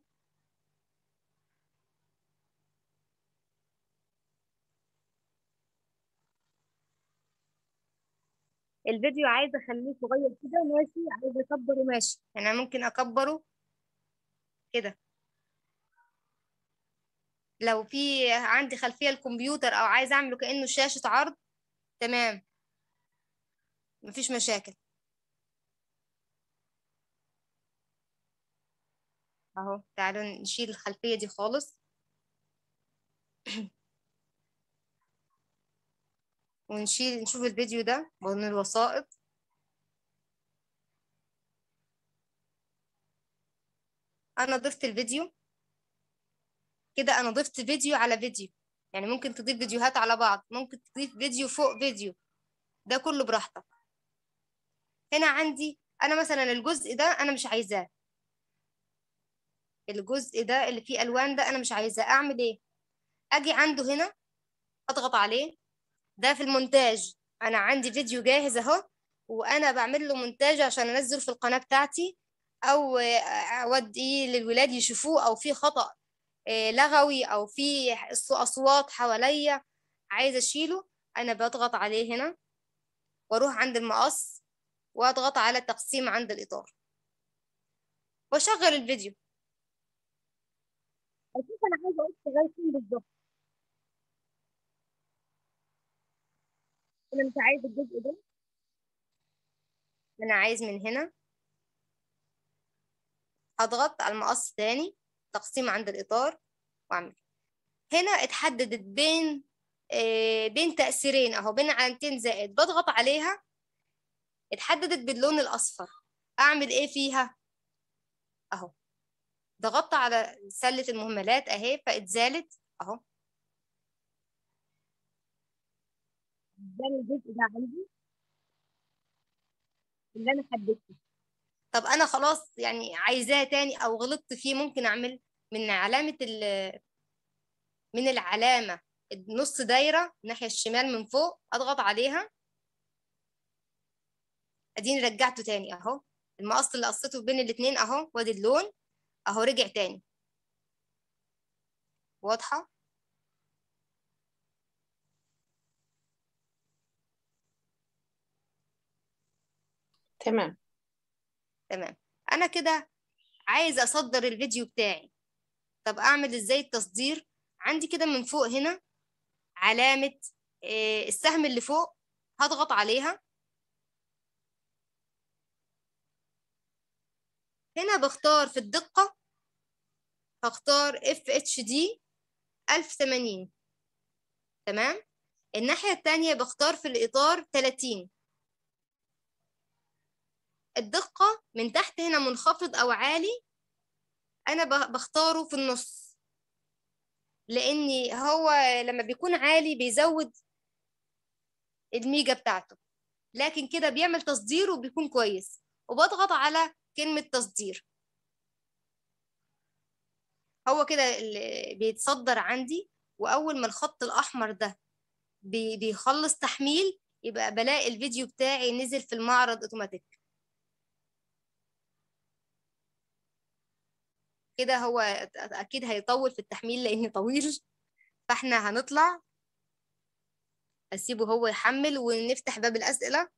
A: الفيديو عايزه اخليه صغير كده ماشي عايزه اكبره ماشي يعني انا ممكن اكبره كده لو في عندي خلفيه الكمبيوتر او عايزه اعمله كانه شاشه عرض تمام مفيش مشاكل اهو تعالوا نشيل الخلفيه دي خالص ونشيل نشوف الفيديو ده من الوسائط انا ضفت الفيديو كده انا ضفت فيديو على فيديو يعني ممكن تضيف فيديوهات على بعض ممكن تضيف فيديو فوق فيديو ده كله براحتك هنا عندي انا مثلا الجزء ده انا مش عايزاه الجزء ده اللي فيه الوان ده انا مش عايزاه اعمل ايه اجي عنده هنا اضغط عليه ده في المونتاج انا عندي فيديو جاهز اهو وانا بعمل له مونتاج عشان انزله في القناة بتاعتي او اوديه للولاد يشوفوه او في خطأ آه، لغوي او في اصوات حواليا عايزه اشيله انا بضغط عليه هنا واروح عند المقص واضغط على تقسيم عند الاطار واشغل الفيديو اشوف انا عايزه اقص لغايه فين بالظبط انا مش عايز الجزء ده انا عايز من هنا اضغط على المقص تاني تقسيم عند الاطار واعمل هنا اتحددت بين آه، بين تأثيرين اهو بين علامتين زائد بضغط عليها اتحددت باللون الاصفر اعمل ايه فيها اهو ضغطت على سلة المهملات اهي فاتزالت اهو زال الجزء ده عندي اللي انا حددته طب انا خلاص يعني عايزاه تاني او غلطت فيه ممكن اعمل من علامة ال من العلامة نص دايرة الناحية الشمال من فوق اضغط عليها اديني رجعته تاني اهو المقص اللي قصيته بين الاتنين اهو وادي اللون اهو رجع تاني واضحة
B: تمام
A: تمام انا كده عايز اصدر الفيديو بتاعي طب اعمل ازاي التصدير عندي كده من فوق هنا علامة آه، السهم اللي فوق هضغط عليها هنا بختار في الدقة هختار اف اتش دي 1080 تمام الناحية التانية بختار في الإطار 30 الدقة من تحت هنا منخفض أو عالي أنا ب- بختاره في النص لأني هو لما بيكون عالي بيزود الميجا بتاعته لكن كده بيعمل تصدير وبيكون كويس وبضغط على كلمة تصدير هو كده اللي بيتصدر عندي وأول ما الخط الأحمر ده بي- بيخلص تحميل يبقى بلاقي الفيديو بتاعي نزل في المعرض اوتوماتيك كده هو اكيد هيطول في التحميل لانه طويل فاحنا هنطلع اسيبه هو يحمل ونفتح باب الاسئله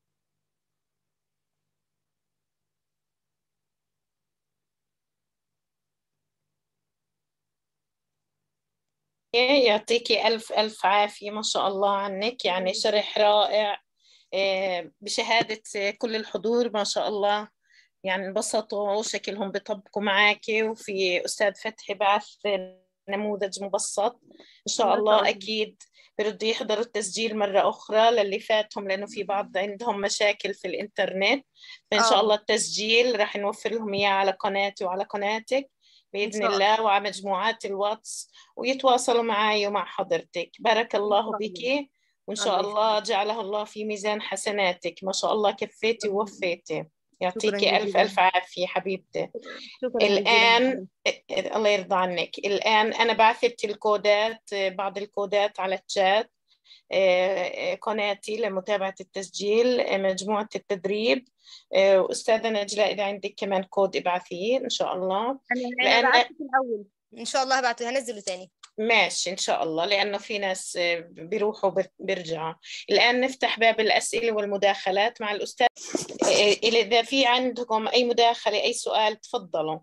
B: يعطيكي ألف ألف عافية ما شاء الله عنك يعني شرح رائع آه، بشهادة كل الحضور ما شاء الله يعني انبسطوا وشكلهم بيطبقوا معاكي وفي أستاذ فتحي بعث نموذج مبسط إن شاء
D: ما شاء
B: الله
D: الله.
B: أكيد بردوا يحضروا التسجيل مرة أخرى للي فاتهم لأنه في بعض عندهم مشاكل في الإنترنت فإن شاء
A: آه.
B: الله التسجيل راح نوفر لهم إياه على قناتي وعلى قناتك بإذن
A: شاء
B: الله وعلى مجموعات الواتس ويتواصلوا معي ومع حضرتك بارك الله
A: شاء
B: بك وإن
A: الله
B: شاء
A: يسلمك.
B: الله جعله الله في ميزان حسناتك ما شاء الله كفيتي ووفيتي يعطيكي
A: شكراً
B: ألف
A: جزيلاً.
B: ألف عافية حبيبتي
A: شكرا جزيلا
B: الآن الله يرضى عنك الآن أنا بعثت الكودات بعض الكودات على الشات آه، قناتي لمتابعة التسجيل آه، مجموعة التدريب آه، وأستاذة نجلاء إذا عندك كمان كود ابعثيه إن شاء الله
A: انا
B: لأن-
A: انا بعته في الاول ان شاء الله هبعته هنزله تاني
B: ماشي إن شاء الله لأنه في ناس آه، بيروحوا وبر- بيرجعوا الآن نفتح باب الأسئلة والمداخلات مع الأستاذ آه، إذا في عندكم أي مداخلة أي سؤال تفضلوا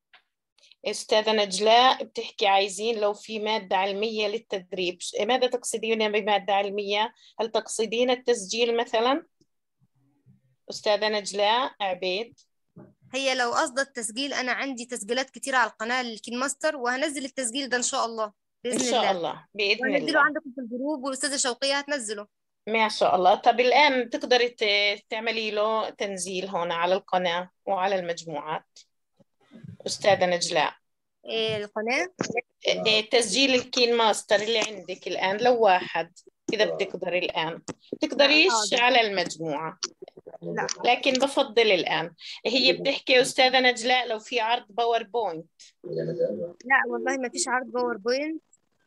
B: أستاذة نجلاء بتحكي عايزين لو في مادة علمية للتدريب ماذا تقصدين بمادة علمية؟ هل تقصدين التسجيل مثلا؟ أستاذة نجلاء عبيد
A: هي لو قصدك التسجيل انا عندي تسجيلات كتيره على القناه للكين ماستر وهنزل التسجيل ده ان شاء الله
B: إن
A: باذن
B: شاء
A: الله
B: الله بإذن
A: وهنزله
B: الله
A: عندكم في الجروب والاستاذه شوقيه هتنزله
B: ما شاء الله طب الآن تقدري ت- تعملي له تنزيل هون على القناة وعلى المجموعات أستاذة نجلاء
A: إيه القناه
B: إيه، تسجيل الكين ماستر اللي عندك الآن لو واحد إذا بتقدري الآن تقدريش
A: حاضر.
B: على المجموعة
A: لا
B: لكن بفضل الآن هي بتحكي أستاذة نجلاء لو في عرض باوربوينت
A: لا والله ما فيش عرض باوربوينت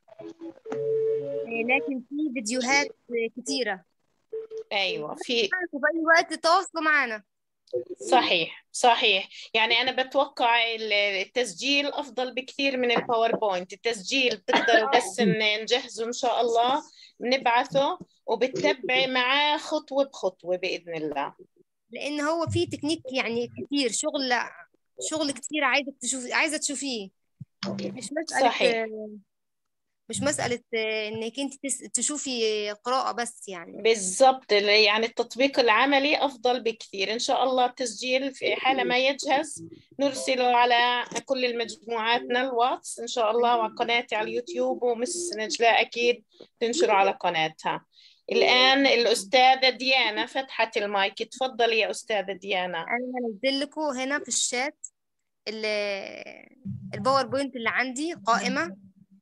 A: إيه لكن في فيديوهات كتيره
B: أيوة في
A: معاكم في اي وقت تواصلوا معنا
B: صحيح صحيح يعني أنا بتوقع ال- التسجيل أفضل بكثير من الباوربوينت التسجيل بتقدروا بس ن- نجهزه إن شاء الله بنبعثه وبتتبعي معاه خطوة بخطوة بإذن الله
A: لان هو في تكنيك يعني كتير شغل شغل كتير عايزه تشوف عايزه تشوفيه مش مساله
B: صحيح.
A: مش مساله انك انت تس- تشوفي قراءه بس يعني
B: بالضبط يعني التطبيق العملي أفضل بكثير إن شاء الله التسجيل في حال ما يجهز نرسله على كل المجموعاتنا الواتس إن شاء الله وعلى قناتي على اليوتيوب ومس نجلاء أكيد تنشره على قناتها الآن الأستاذة ديانا فتحت المايك تفضلي يا أستاذة ديانا
A: انا هنزل لكم هنا في الشات ال- الباوربوينت اللي عندي قائمه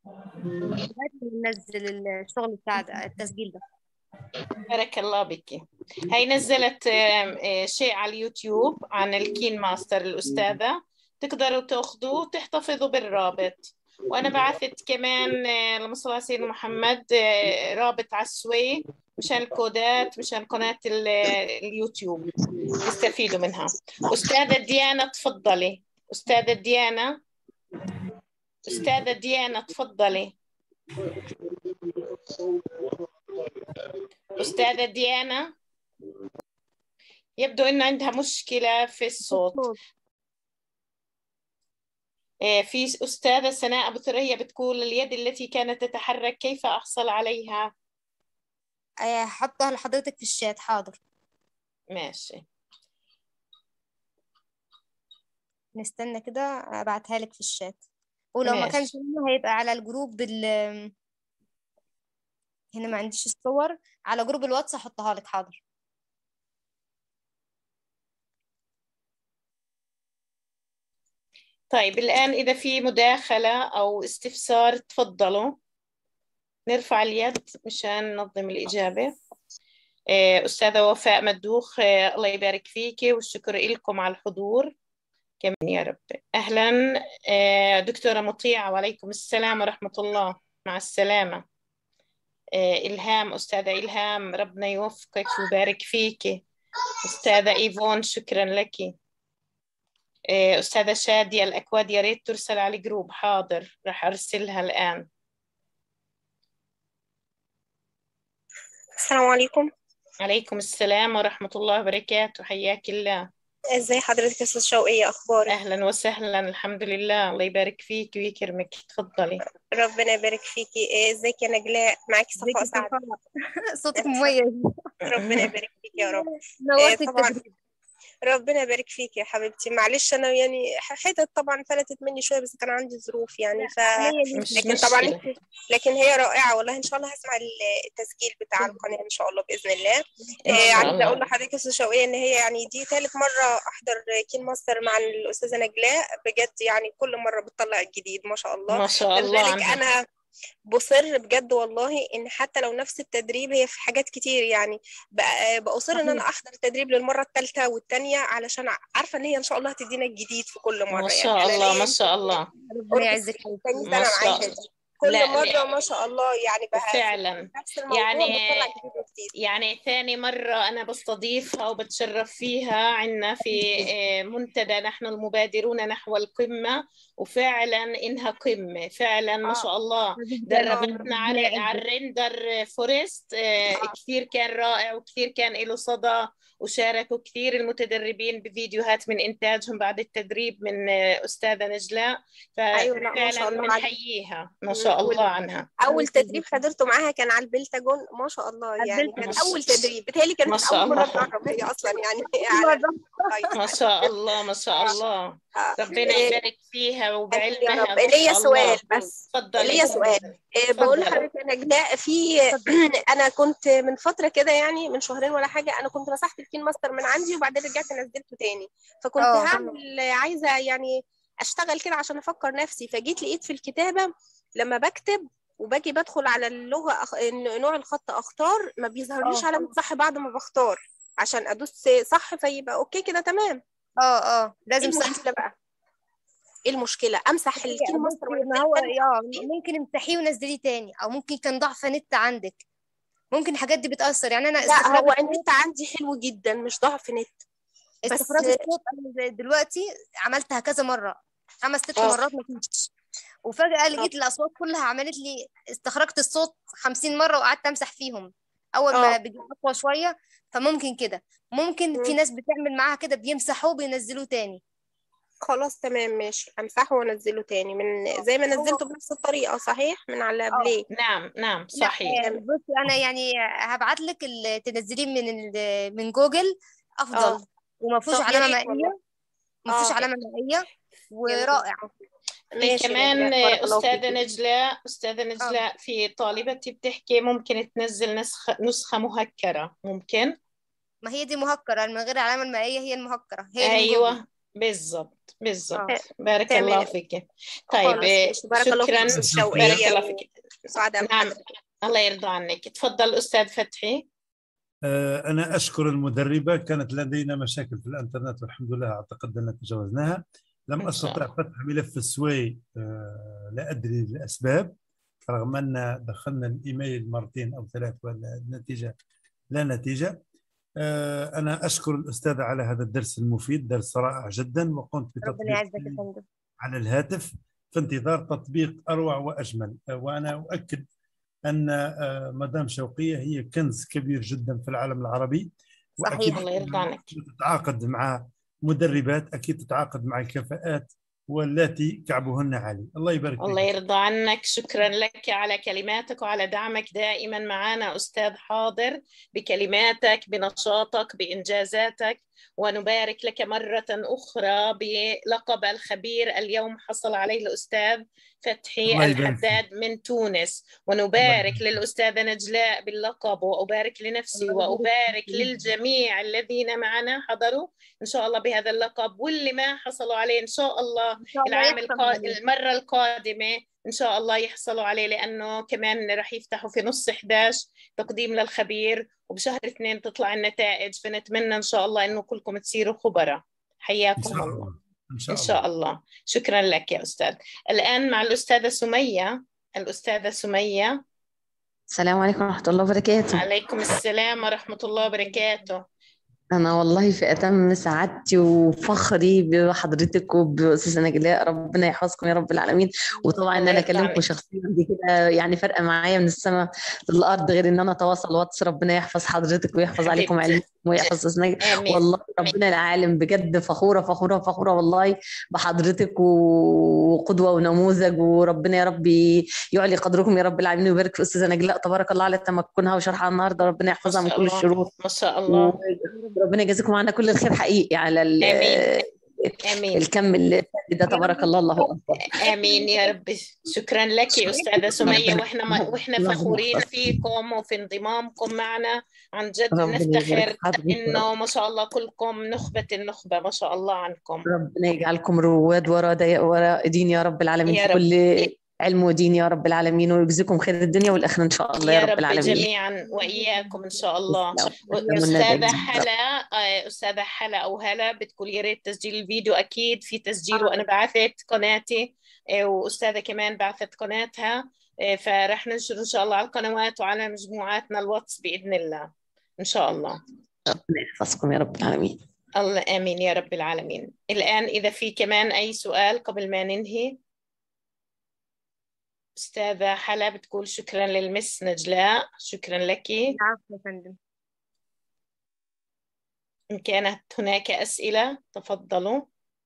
A: ننزل الشغل بتاع ده- التسجيل ده
B: بارك الله بك هي نزلت آم، آه، شيء على اليوتيوب عن الكين ماستر الأستاذة تقدروا تاخذوه وتحتفظوا بالرابط وأنا بعثت كمان آه، اللهم صل على سيدنا محمد آه، رابط عسوي مشان الكودات مشان قناة ال- اليوتيوب يستفيدوا منها أستاذة ديانا تفضلي أستاذة ديانا أستاذة ديانا تفضلي أستاذة ديانا يبدو أن عندها مشكلة في الصوت آه، في أستاذة سناء أبو ثريا بتقول اليد التي كانت تتحرك كيف أحصل عليها
A: آه، حطها لحضرتك في الشات حاضر
B: ماشي
A: نستنى كده ابعتها لك في الشات ولو ما
B: ماشي.
A: كانش هنا هيبقى على الجروب ال هنا ما عنديش الصور على جروب الواتس احطها لك حاضر
B: طيب الآن إذا في مداخلة أو استفسار تفضلوا نرفع اليد مشان ننظم الإجابة آه، أستاذة وفاء مدوخ آه، الله يبارك فيكي والشكر لكم على الحضور كمان يا رب أهلا آه، دكتورة مطيعة وعليكم السلام ورحمة الله مع السلامة آه، إلهام أستاذة إلهام ربنا يوفقك ويبارك فيكي أستاذة إيفون شكرا لك آه، أستاذة شادية الأكواد يا ريت ترسل على الجروب حاضر رح أرسلها الآن
E: السلام عليكم
B: عليكم السلام ورحمة الله وبركاته حياك الله
E: ازي حضرتك يا استاذ شوقية اخبارك
B: أهلا وسهلا الحمد لله الله يبارك فيك ويكرمك تفضلي
E: ربنا يبارك فيكي إيه، ازيك يا نجلاء معاكي صفاء
A: ازيك يا
E: سعد
A: صفاء؟ صوتك مميز
E: ربنا يبارك فيكي يا رب
A: نورتي
E: طبعاً.
A: التدريب
E: ربنا يبارك فيكي يا حبيبتي معلش انا يعني حتت طبعا فلتت مني شويه بس كان عندي ظروف يعني ف
A: هي دي
B: مش
E: لكن طبعا
B: مشكلة
E: انت لكن هي رائعه والله ان شاء الله هسمع التسجيل بتاع القناه ان شاء الله باذن الله
B: إن
E: إيه،
B: شاء
E: عايزه
B: الله
E: اقول لحضرتك يا استاذ شوقية ان هي يعني دي ثالث مره احضر كين ماستر مع الاستاذه نجلاء بجد يعني كل مره بتطلع الجديد ما شاء الله
B: ما شاء الله
E: لذلك
B: عنها
E: انا بصر بجد والله ان حتى لو نفس التدريب هي في حاجات كتير يعني بق- بأصر ان انا احضر التدريب للمره الثالثه والثانيه علشان عارفه ان هي ان شاء الله هتدينا الجديد في كل مره
B: ما
E: يعني
B: شاء
E: انا
B: الله
E: ليا
B: ما شاء الله
A: ربنا يعزك
E: تاني
B: ما
E: سنه
B: شاء
E: معاها
B: الله
E: دي كل
B: لا
E: مره
B: لا
E: ما شاء الله يعني بها
B: فعلا
E: نفس الموضوع
B: يعني
E: بتطلع جديد وجديد
B: يعني ثاني مرة أنا بستضيفها وبتشرف فيها عنا في آه، منتدى نحن المبادرون نحو القمة وفعلا إنها قمة فعلا ما شاء الله دربتنا على على الريندر فورست آه، كثير كان رائع وكثير كان له صدى وشاركوا كثير المتدربين بفيديوهات من إنتاجهم بعد التدريب من آه، أستاذة نجلاء
E: أيوة، لا، ما شاء
B: ففعلا
E: الله عليك.
B: بنحييها ما شاء الله عنها
E: اول تدريب حضرته معاها كان على البلتاجون ما شاء الله يعني
A: البلتاجون.
E: كان اول تدريب بتهيألي
B: ما
E: كانت
B: شاء
E: اول مره
B: الله.
E: تجرب هي اصلا يعني على السايت.
B: ما شاء الله ما شاء الله
E: آه.
B: ربنا
E: إيه،
B: يبارك فيها
E: يا
B: وبعلمها
E: رب
B: ما
E: ليا
B: شاء الله.
E: سؤال بس
B: تفضلي
E: ليا سؤال إيه، بقول لحضرتك يا نجلاء في انا كنت من فتره كده يعني من شهرين ولا حاجه انا كنت مسحت الكين ماستر من عندي وبعدين رجعت نزلته تاني فكنت
A: آه.
E: هعمل عايزه يعني اشتغل كده عشان افكر نفسي فجيت لقيت في الكتابه لما بكتب وباجي بدخل على اللغه أخ... نوع الخط اختار ما بيظهرليش
A: آه.
E: علامه صح بعد ما بختار عشان ادوس صح فيبقى اوكي كده تمام
A: اه اه
E: ايه
A: لازم صح
E: المشكله بقى ايه المشكله امسح الكين ماستر
A: بصي، ما هو اه ممكن امسحيه ونزليه تاني او ممكن كان ضعف نت عندك ممكن الحاجات دي بتأثر يعني انا
E: لا
A: استخراج
E: هو النت عندي حلو جدا مش ضعف نت بس-
A: استخراج الصوت انا زي دلوقتي عملتها كذا مرة خمس ست
E: آه.
A: مرات ما فيش وفجأة لقيت الأصوات كلها عملت لي استخرجت الصوت خمسين مرة وقعدت أمسح فيهم أول ما
E: آه.
A: بيجي أقوى شوية فممكن كده ممكن في
E: مم.
A: ناس بتعمل معاها كده بيمسحوه بينزلوه تاني
E: خلاص تمام ماشي امسحه وانزله تاني من زي ما نزلته بنفس الطريقه صحيح من على بلاي
B: نعم نعم صحيح
A: لا، بصي أنا يعني هبعت لك تنزليه من ال- من جوجل أفضل
E: آه.
A: وما فيهوش
E: طب يا
A: علامة
E: ريت والله.
A: مائية ما فيهوش
E: آه.
A: علامة مائية ورائع
B: في
E: ماشي
B: كمان
E: نجلاء، بارك الله
B: أستاذة
E: فيكي.
B: نجلاء أستاذة نجلاء في طالبتي بتحكي ممكن تنزل نسخة نسخة مهكرة ممكن
A: ما هي دي مهكرة من غير العلامة المائية هي المهكرة هي اللي من جوجل.
B: أيوة بالضبط بالضبط
A: آه.
B: بارك
E: تمام.
B: الله فيك طيب
E: خلاص، ماشي. بارك الله فيك
B: شكرا
E: أستاذ شوقية
B: بارك الله فيك
E: سعداء
B: نعم
E: بحضرتك.
B: الله يرضى عنك تفضل أستاذ فتحي
C: آه، أنا أشكر المدربة كانت لدينا مشاكل في الإنترنت والحمد لله أعتقد أن تجاوزناها لم
B: إن شاء
C: أستطع فتح ملف السوي آه، لا أدري الأسباب رغم أن دخلنا الإيميل مرتين أو ثلاث والنتيجة لا نتيجة آه، أنا أشكر الأستاذة على هذا الدرس المفيد درس رائع جدا وقمت
A: ربنا
C: بتطبيق
A: يعزك يا فندم
C: على الهاتف في انتظار تطبيق أروع وأجمل آه، وأنا أؤكد أن آه، مدام شوقية هي كنز كبير جدا في العالم العربي
A: صحيح.
C: وأكيد
B: الله يرضى عنك
C: تتعاقد مع مدربات أكيد تتعاقد مع كفاءات واللاتي كعبهن عالي الله يبارك فيك
B: الله يرضى عنك شكرا لك على كلماتك وعلى دعمك دائما معنا أستاذ حاضر بكلماتك بنشاطك بإنجازاتك ونبارك لك مرة أخرى بلقب الخبير اليوم حصل عليه الأستاذ فتحي
C: الله يبارك
B: الحداد من تونس ونبارك
C: الله
B: للأستاذة نجلاء باللقب وأبارك لنفسي وأبارك للجميع الذين معنا حضروا إن شاء الله بهذا اللقب واللي ما حصلوا عليه إن شاء الله
A: إن شاء الله
B: العام
A: يحصل
B: القا...
A: منه.
B: المرة القادمة إن شاء الله يحصلوا عليه لأنه كمان رح يفتحوا في نص 11 تقديم للخبير وبشهر اثنين تطلع النتائج فنتمنى إن شاء الله إنه كلكم تصيروا خبراء
C: إن
B: حياكم
C: شاء
B: الله
C: الله إن شاء
B: إن
C: الله
B: شاء الله شكرا لك يا أستاذ الآن مع الأستاذة سمية الأستاذة سمية
F: السلام عليكم ورحمة الله وبركاته
B: عليكم السلام ورحمة الله وبركاته
F: أنا والله في أتم سعادتي وفخري بحضرتك وبأستاذة نجلاء ربنا يحفظكم يا رب العالمين وطبعا إن
B: الله
F: أنا
B: يرضى
F: أكلمكم
B: عليك.
F: شخصيا دي كده يعني فارقة معايا من السماء للأرض غير إن أنا أتواصل واتس ربنا يحفظ حضرتك ويحفظ عليكم
B: حبيبتي.
F: علمكم ويحفظ أستاذ نجلاء
B: آمين
F: والله ربنا العالم بجد فخورة فخورة فخورة والله بحضرتك وقدوة ونموذج وربنا يا رب يعلي قدركم يا رب العالمين ويبارك في أستاذة نجلاء تبارك الله على تمكنها وشرحها النهاردة ربنا
B: ما
F: يحفظها من
B: شاء
F: كل
B: الله
F: الشرور
B: ما شاء الله
F: وربنا يجازيكم عنا كل الخير حقيقي على ال-
B: آمين. آمين
F: الكم اللي ده تبارك الله الله اكبر
B: آمين يا رب شكرا لك يا أستاذة سمية
F: ربنا
B: وإحنا ما وإحنا
F: ربنا
B: فخورين
F: يحفظك.
B: فيكم وفي انضمامكم معنا عن جد
F: ربنا يبارك
B: نفتخر
F: في حضرتك يا
B: إنه ما شاء الله كلكم نخبة النخبة ما شاء الله عنكم
F: ربنا يجعلكم رواد ورا دي- ورا دين يا رب العالمين
B: يا
F: في
B: رب.
F: كل علم ودين يا رب العالمين ويجزيكم خير الدنيا والاخره ان شاء الله
B: يا
F: يا رب
B: رب
F: العالمين
B: جميعا وإياكم إن شاء الله
F: تسلموا.
B: أستاذة
F: والنبي.
B: حلا آه، أستاذة حلا أو هلا بتقول يا ريت تسجيل الفيديو أكيد في تسجيل وأنا بعثت قناتي آه، وأستاذة كمان بعثت قناتها آه، فرح ننشر إن شاء الله على القنوات وعلى مجموعاتنا الواتس بإذن الله إن شاء الله
F: ربنا يحفظكم يا رب العالمين
B: الله آمين يا رب العالمين الآن إذا في كمان أي سؤال قبل ما ننهي أستاذة حلا بتقول شكرا للمس نجلاء شكرا لك
A: العفو يا فندم
B: إن كانت هناك أسئلة تفضلوا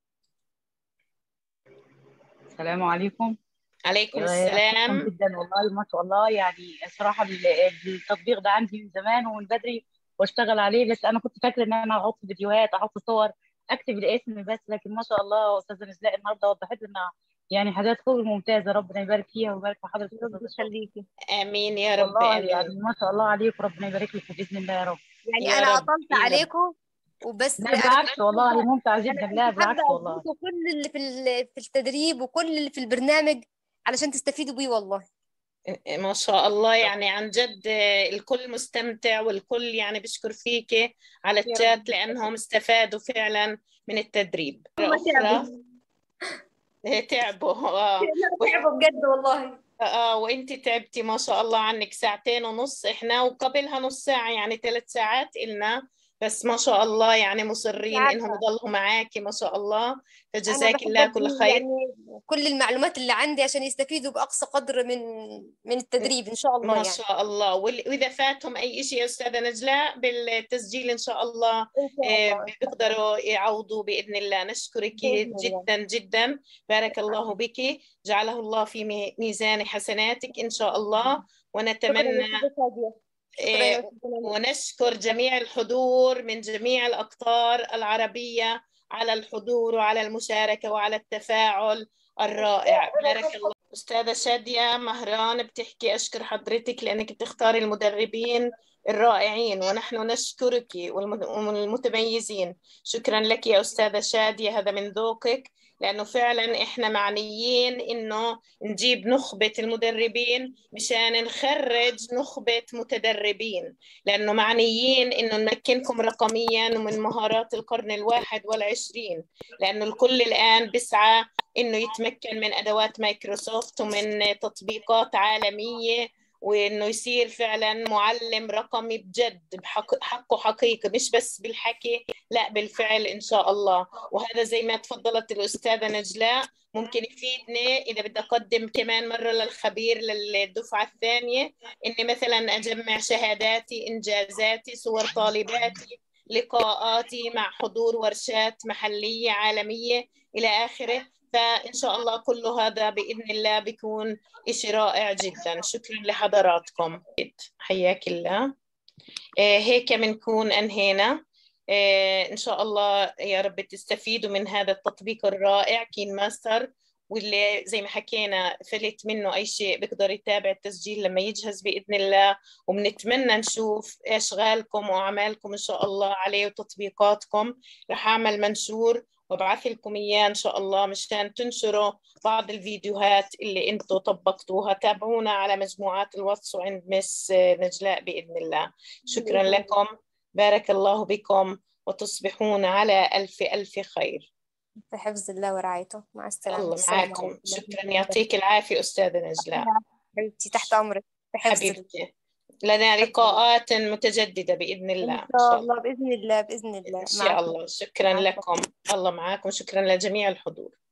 G: السلام عليكم
B: عليكم
G: آه،
B: السلام
G: شكراً جدا والله ما شاء الله يعني صراحة ال- التطبيق ده عندي من زمان ومن بدري واشتغل عليه بس انا كنت فاكرة ان انا احط فيديوهات احط صور اكتب الاسم بس لكن ما شاء الله استاذة نجلاء النهارده وضحت لنا يعني حاجات فوق ممتازة ربنا يبارك فيها ويبارك في حضرتك
A: رب يخليكي
B: آمين يا رب
G: والله
B: آمين
G: يعني ما شاء الله عليك وربنا يبارك لك باذن الله يا رب
A: يعني
B: يا
A: انا
B: رب،
A: اطلت
B: يا رب.
A: عليكم وبس
G: لا
A: أنا
G: بالعكس
A: كنت
G: والله
A: حابة-
G: ممتع
A: أنا
G: جدا
A: كنت
G: لا
A: حابة
G: بالعكس والله
A: أديكم كل اللي في ال- في التدريب وكل اللي في البرنامج علشان تستفيدوا بيه والله
B: ما شاء الله يعني عن جد الكل مستمتع والكل يعني بيشكر فيك على
A: رب.
B: الشات لأنهم استفادوا فعلا من التدريب
A: هم
B: أخرى
A: تعبوا
B: تعبوا آه.
A: تعبوا بجد والله
B: اه وانت تعبتي ما شاء الله عنك ساعتين ونص احنا وقبلها نص ساعة يعني ثلاث ساعات إلنا بس ما شاء الله يعني مصرين
A: عارفة.
B: انهم يضلوا معاكي ما شاء الله
A: أنا
B: فجزاك
A: بحب
B: الله كل
A: أدي
B: خير
A: يعني كل المعلومات اللي عندي عشان يستفيدوا بأقصى قدر من من التدريب إن شاء الله
B: ما
A: يعني
B: شاء الله وال- وإذا فاتهم أي شيء يا أستاذة نجلاء بالتسجيل إن شاء الله
A: إن شاء
B: آه،
A: الله
B: بيقدروا يعوضوا بإذن الله نشكرك
A: بإذن الله.
B: جدا جدا بارك الله بك جعله الله في مي- ميزان حسناتك إن شاء الله
A: شكرا يا
B: ونتمنى
A: أستاذة شادية. شكرا يا
B: آه،
A: أستاذة نجلاء.
B: ونشكر جميع الحضور من جميع الأقطار العربية على الحضور وعلى المشاركة وعلى التفاعل الرائع بارك الله أستاذة شادية مهران بتحكي أشكر حضرتك لأنك بتختاري المدربين الرائعين ونحن نشكرك والم- والمتميزين شكرا لك يا أستاذة شادية هذا من ذوقك لأنه فعلا إحنا معنيين إنه نجيب نخبة المدربين مشان نخرج نخبة متدربين لأنه معنيين إنه نمكنكم رقميا ومن مهارات القرن الواحد والعشرين لأنه الكل الآن بيسعى إنه يتمكن من أدوات مايكروسوفت ومن تطبيقات عالمية وإنه يصير فعلا معلم رقمي بجد بحق حقه حقيقي مش بس بالحكي لا بالفعل إن شاء الله وهذا زي ما تفضلت الأستاذة نجلاء ممكن يفيدني إذا بدي أقدم كمان مرة للخبير للدفعة الثانية إني مثلا أجمع شهاداتي إنجازاتي صور طالباتي لقاءاتي مع حضور ورشات محلية عالمية إلى آخره فإن شاء الله كل هذا بإذن الله بيكون إشي رائع جدا شكرا لحضراتكم حياك الله آه، هيك بنكون أنهينا آه، إن شاء الله يا رب تستفيدوا من هذا التطبيق الرائع كين ماستر واللي زي ما حكينا فلت منه أي شيء بيقدر يتابع التسجيل لما يجهز بإذن الله وبنتمنى نشوف أشغالكم وأعمالكم إن شاء الله عليه وتطبيقاتكم رح أعمل منشور وابعث لكم إياه إن شاء الله مشان تنشروا بعض الفيديوهات اللي أنتم طبقتوها تابعونا على مجموعات الواتس وعند مس نجلاء بإذن الله شكرا لكم بارك الله بكم وتصبحون على ألف ألف خير
A: في حفظ الله ورعايته مع السلامة
B: الله
A: السلام
B: معكم
A: عليكم.
B: شكرا يعطيك العافية أستاذة نجلاء
A: حبيبتي تحت أمرك في حفظ الله.
B: حبيبتي لنا لقاءات متجددة بإذن الله
A: إن شاء الله بإذن الله بإذن الله
B: إن شاء الله شكرا
A: معكم.
B: لكم الله معكم شكرا لجميع الحضور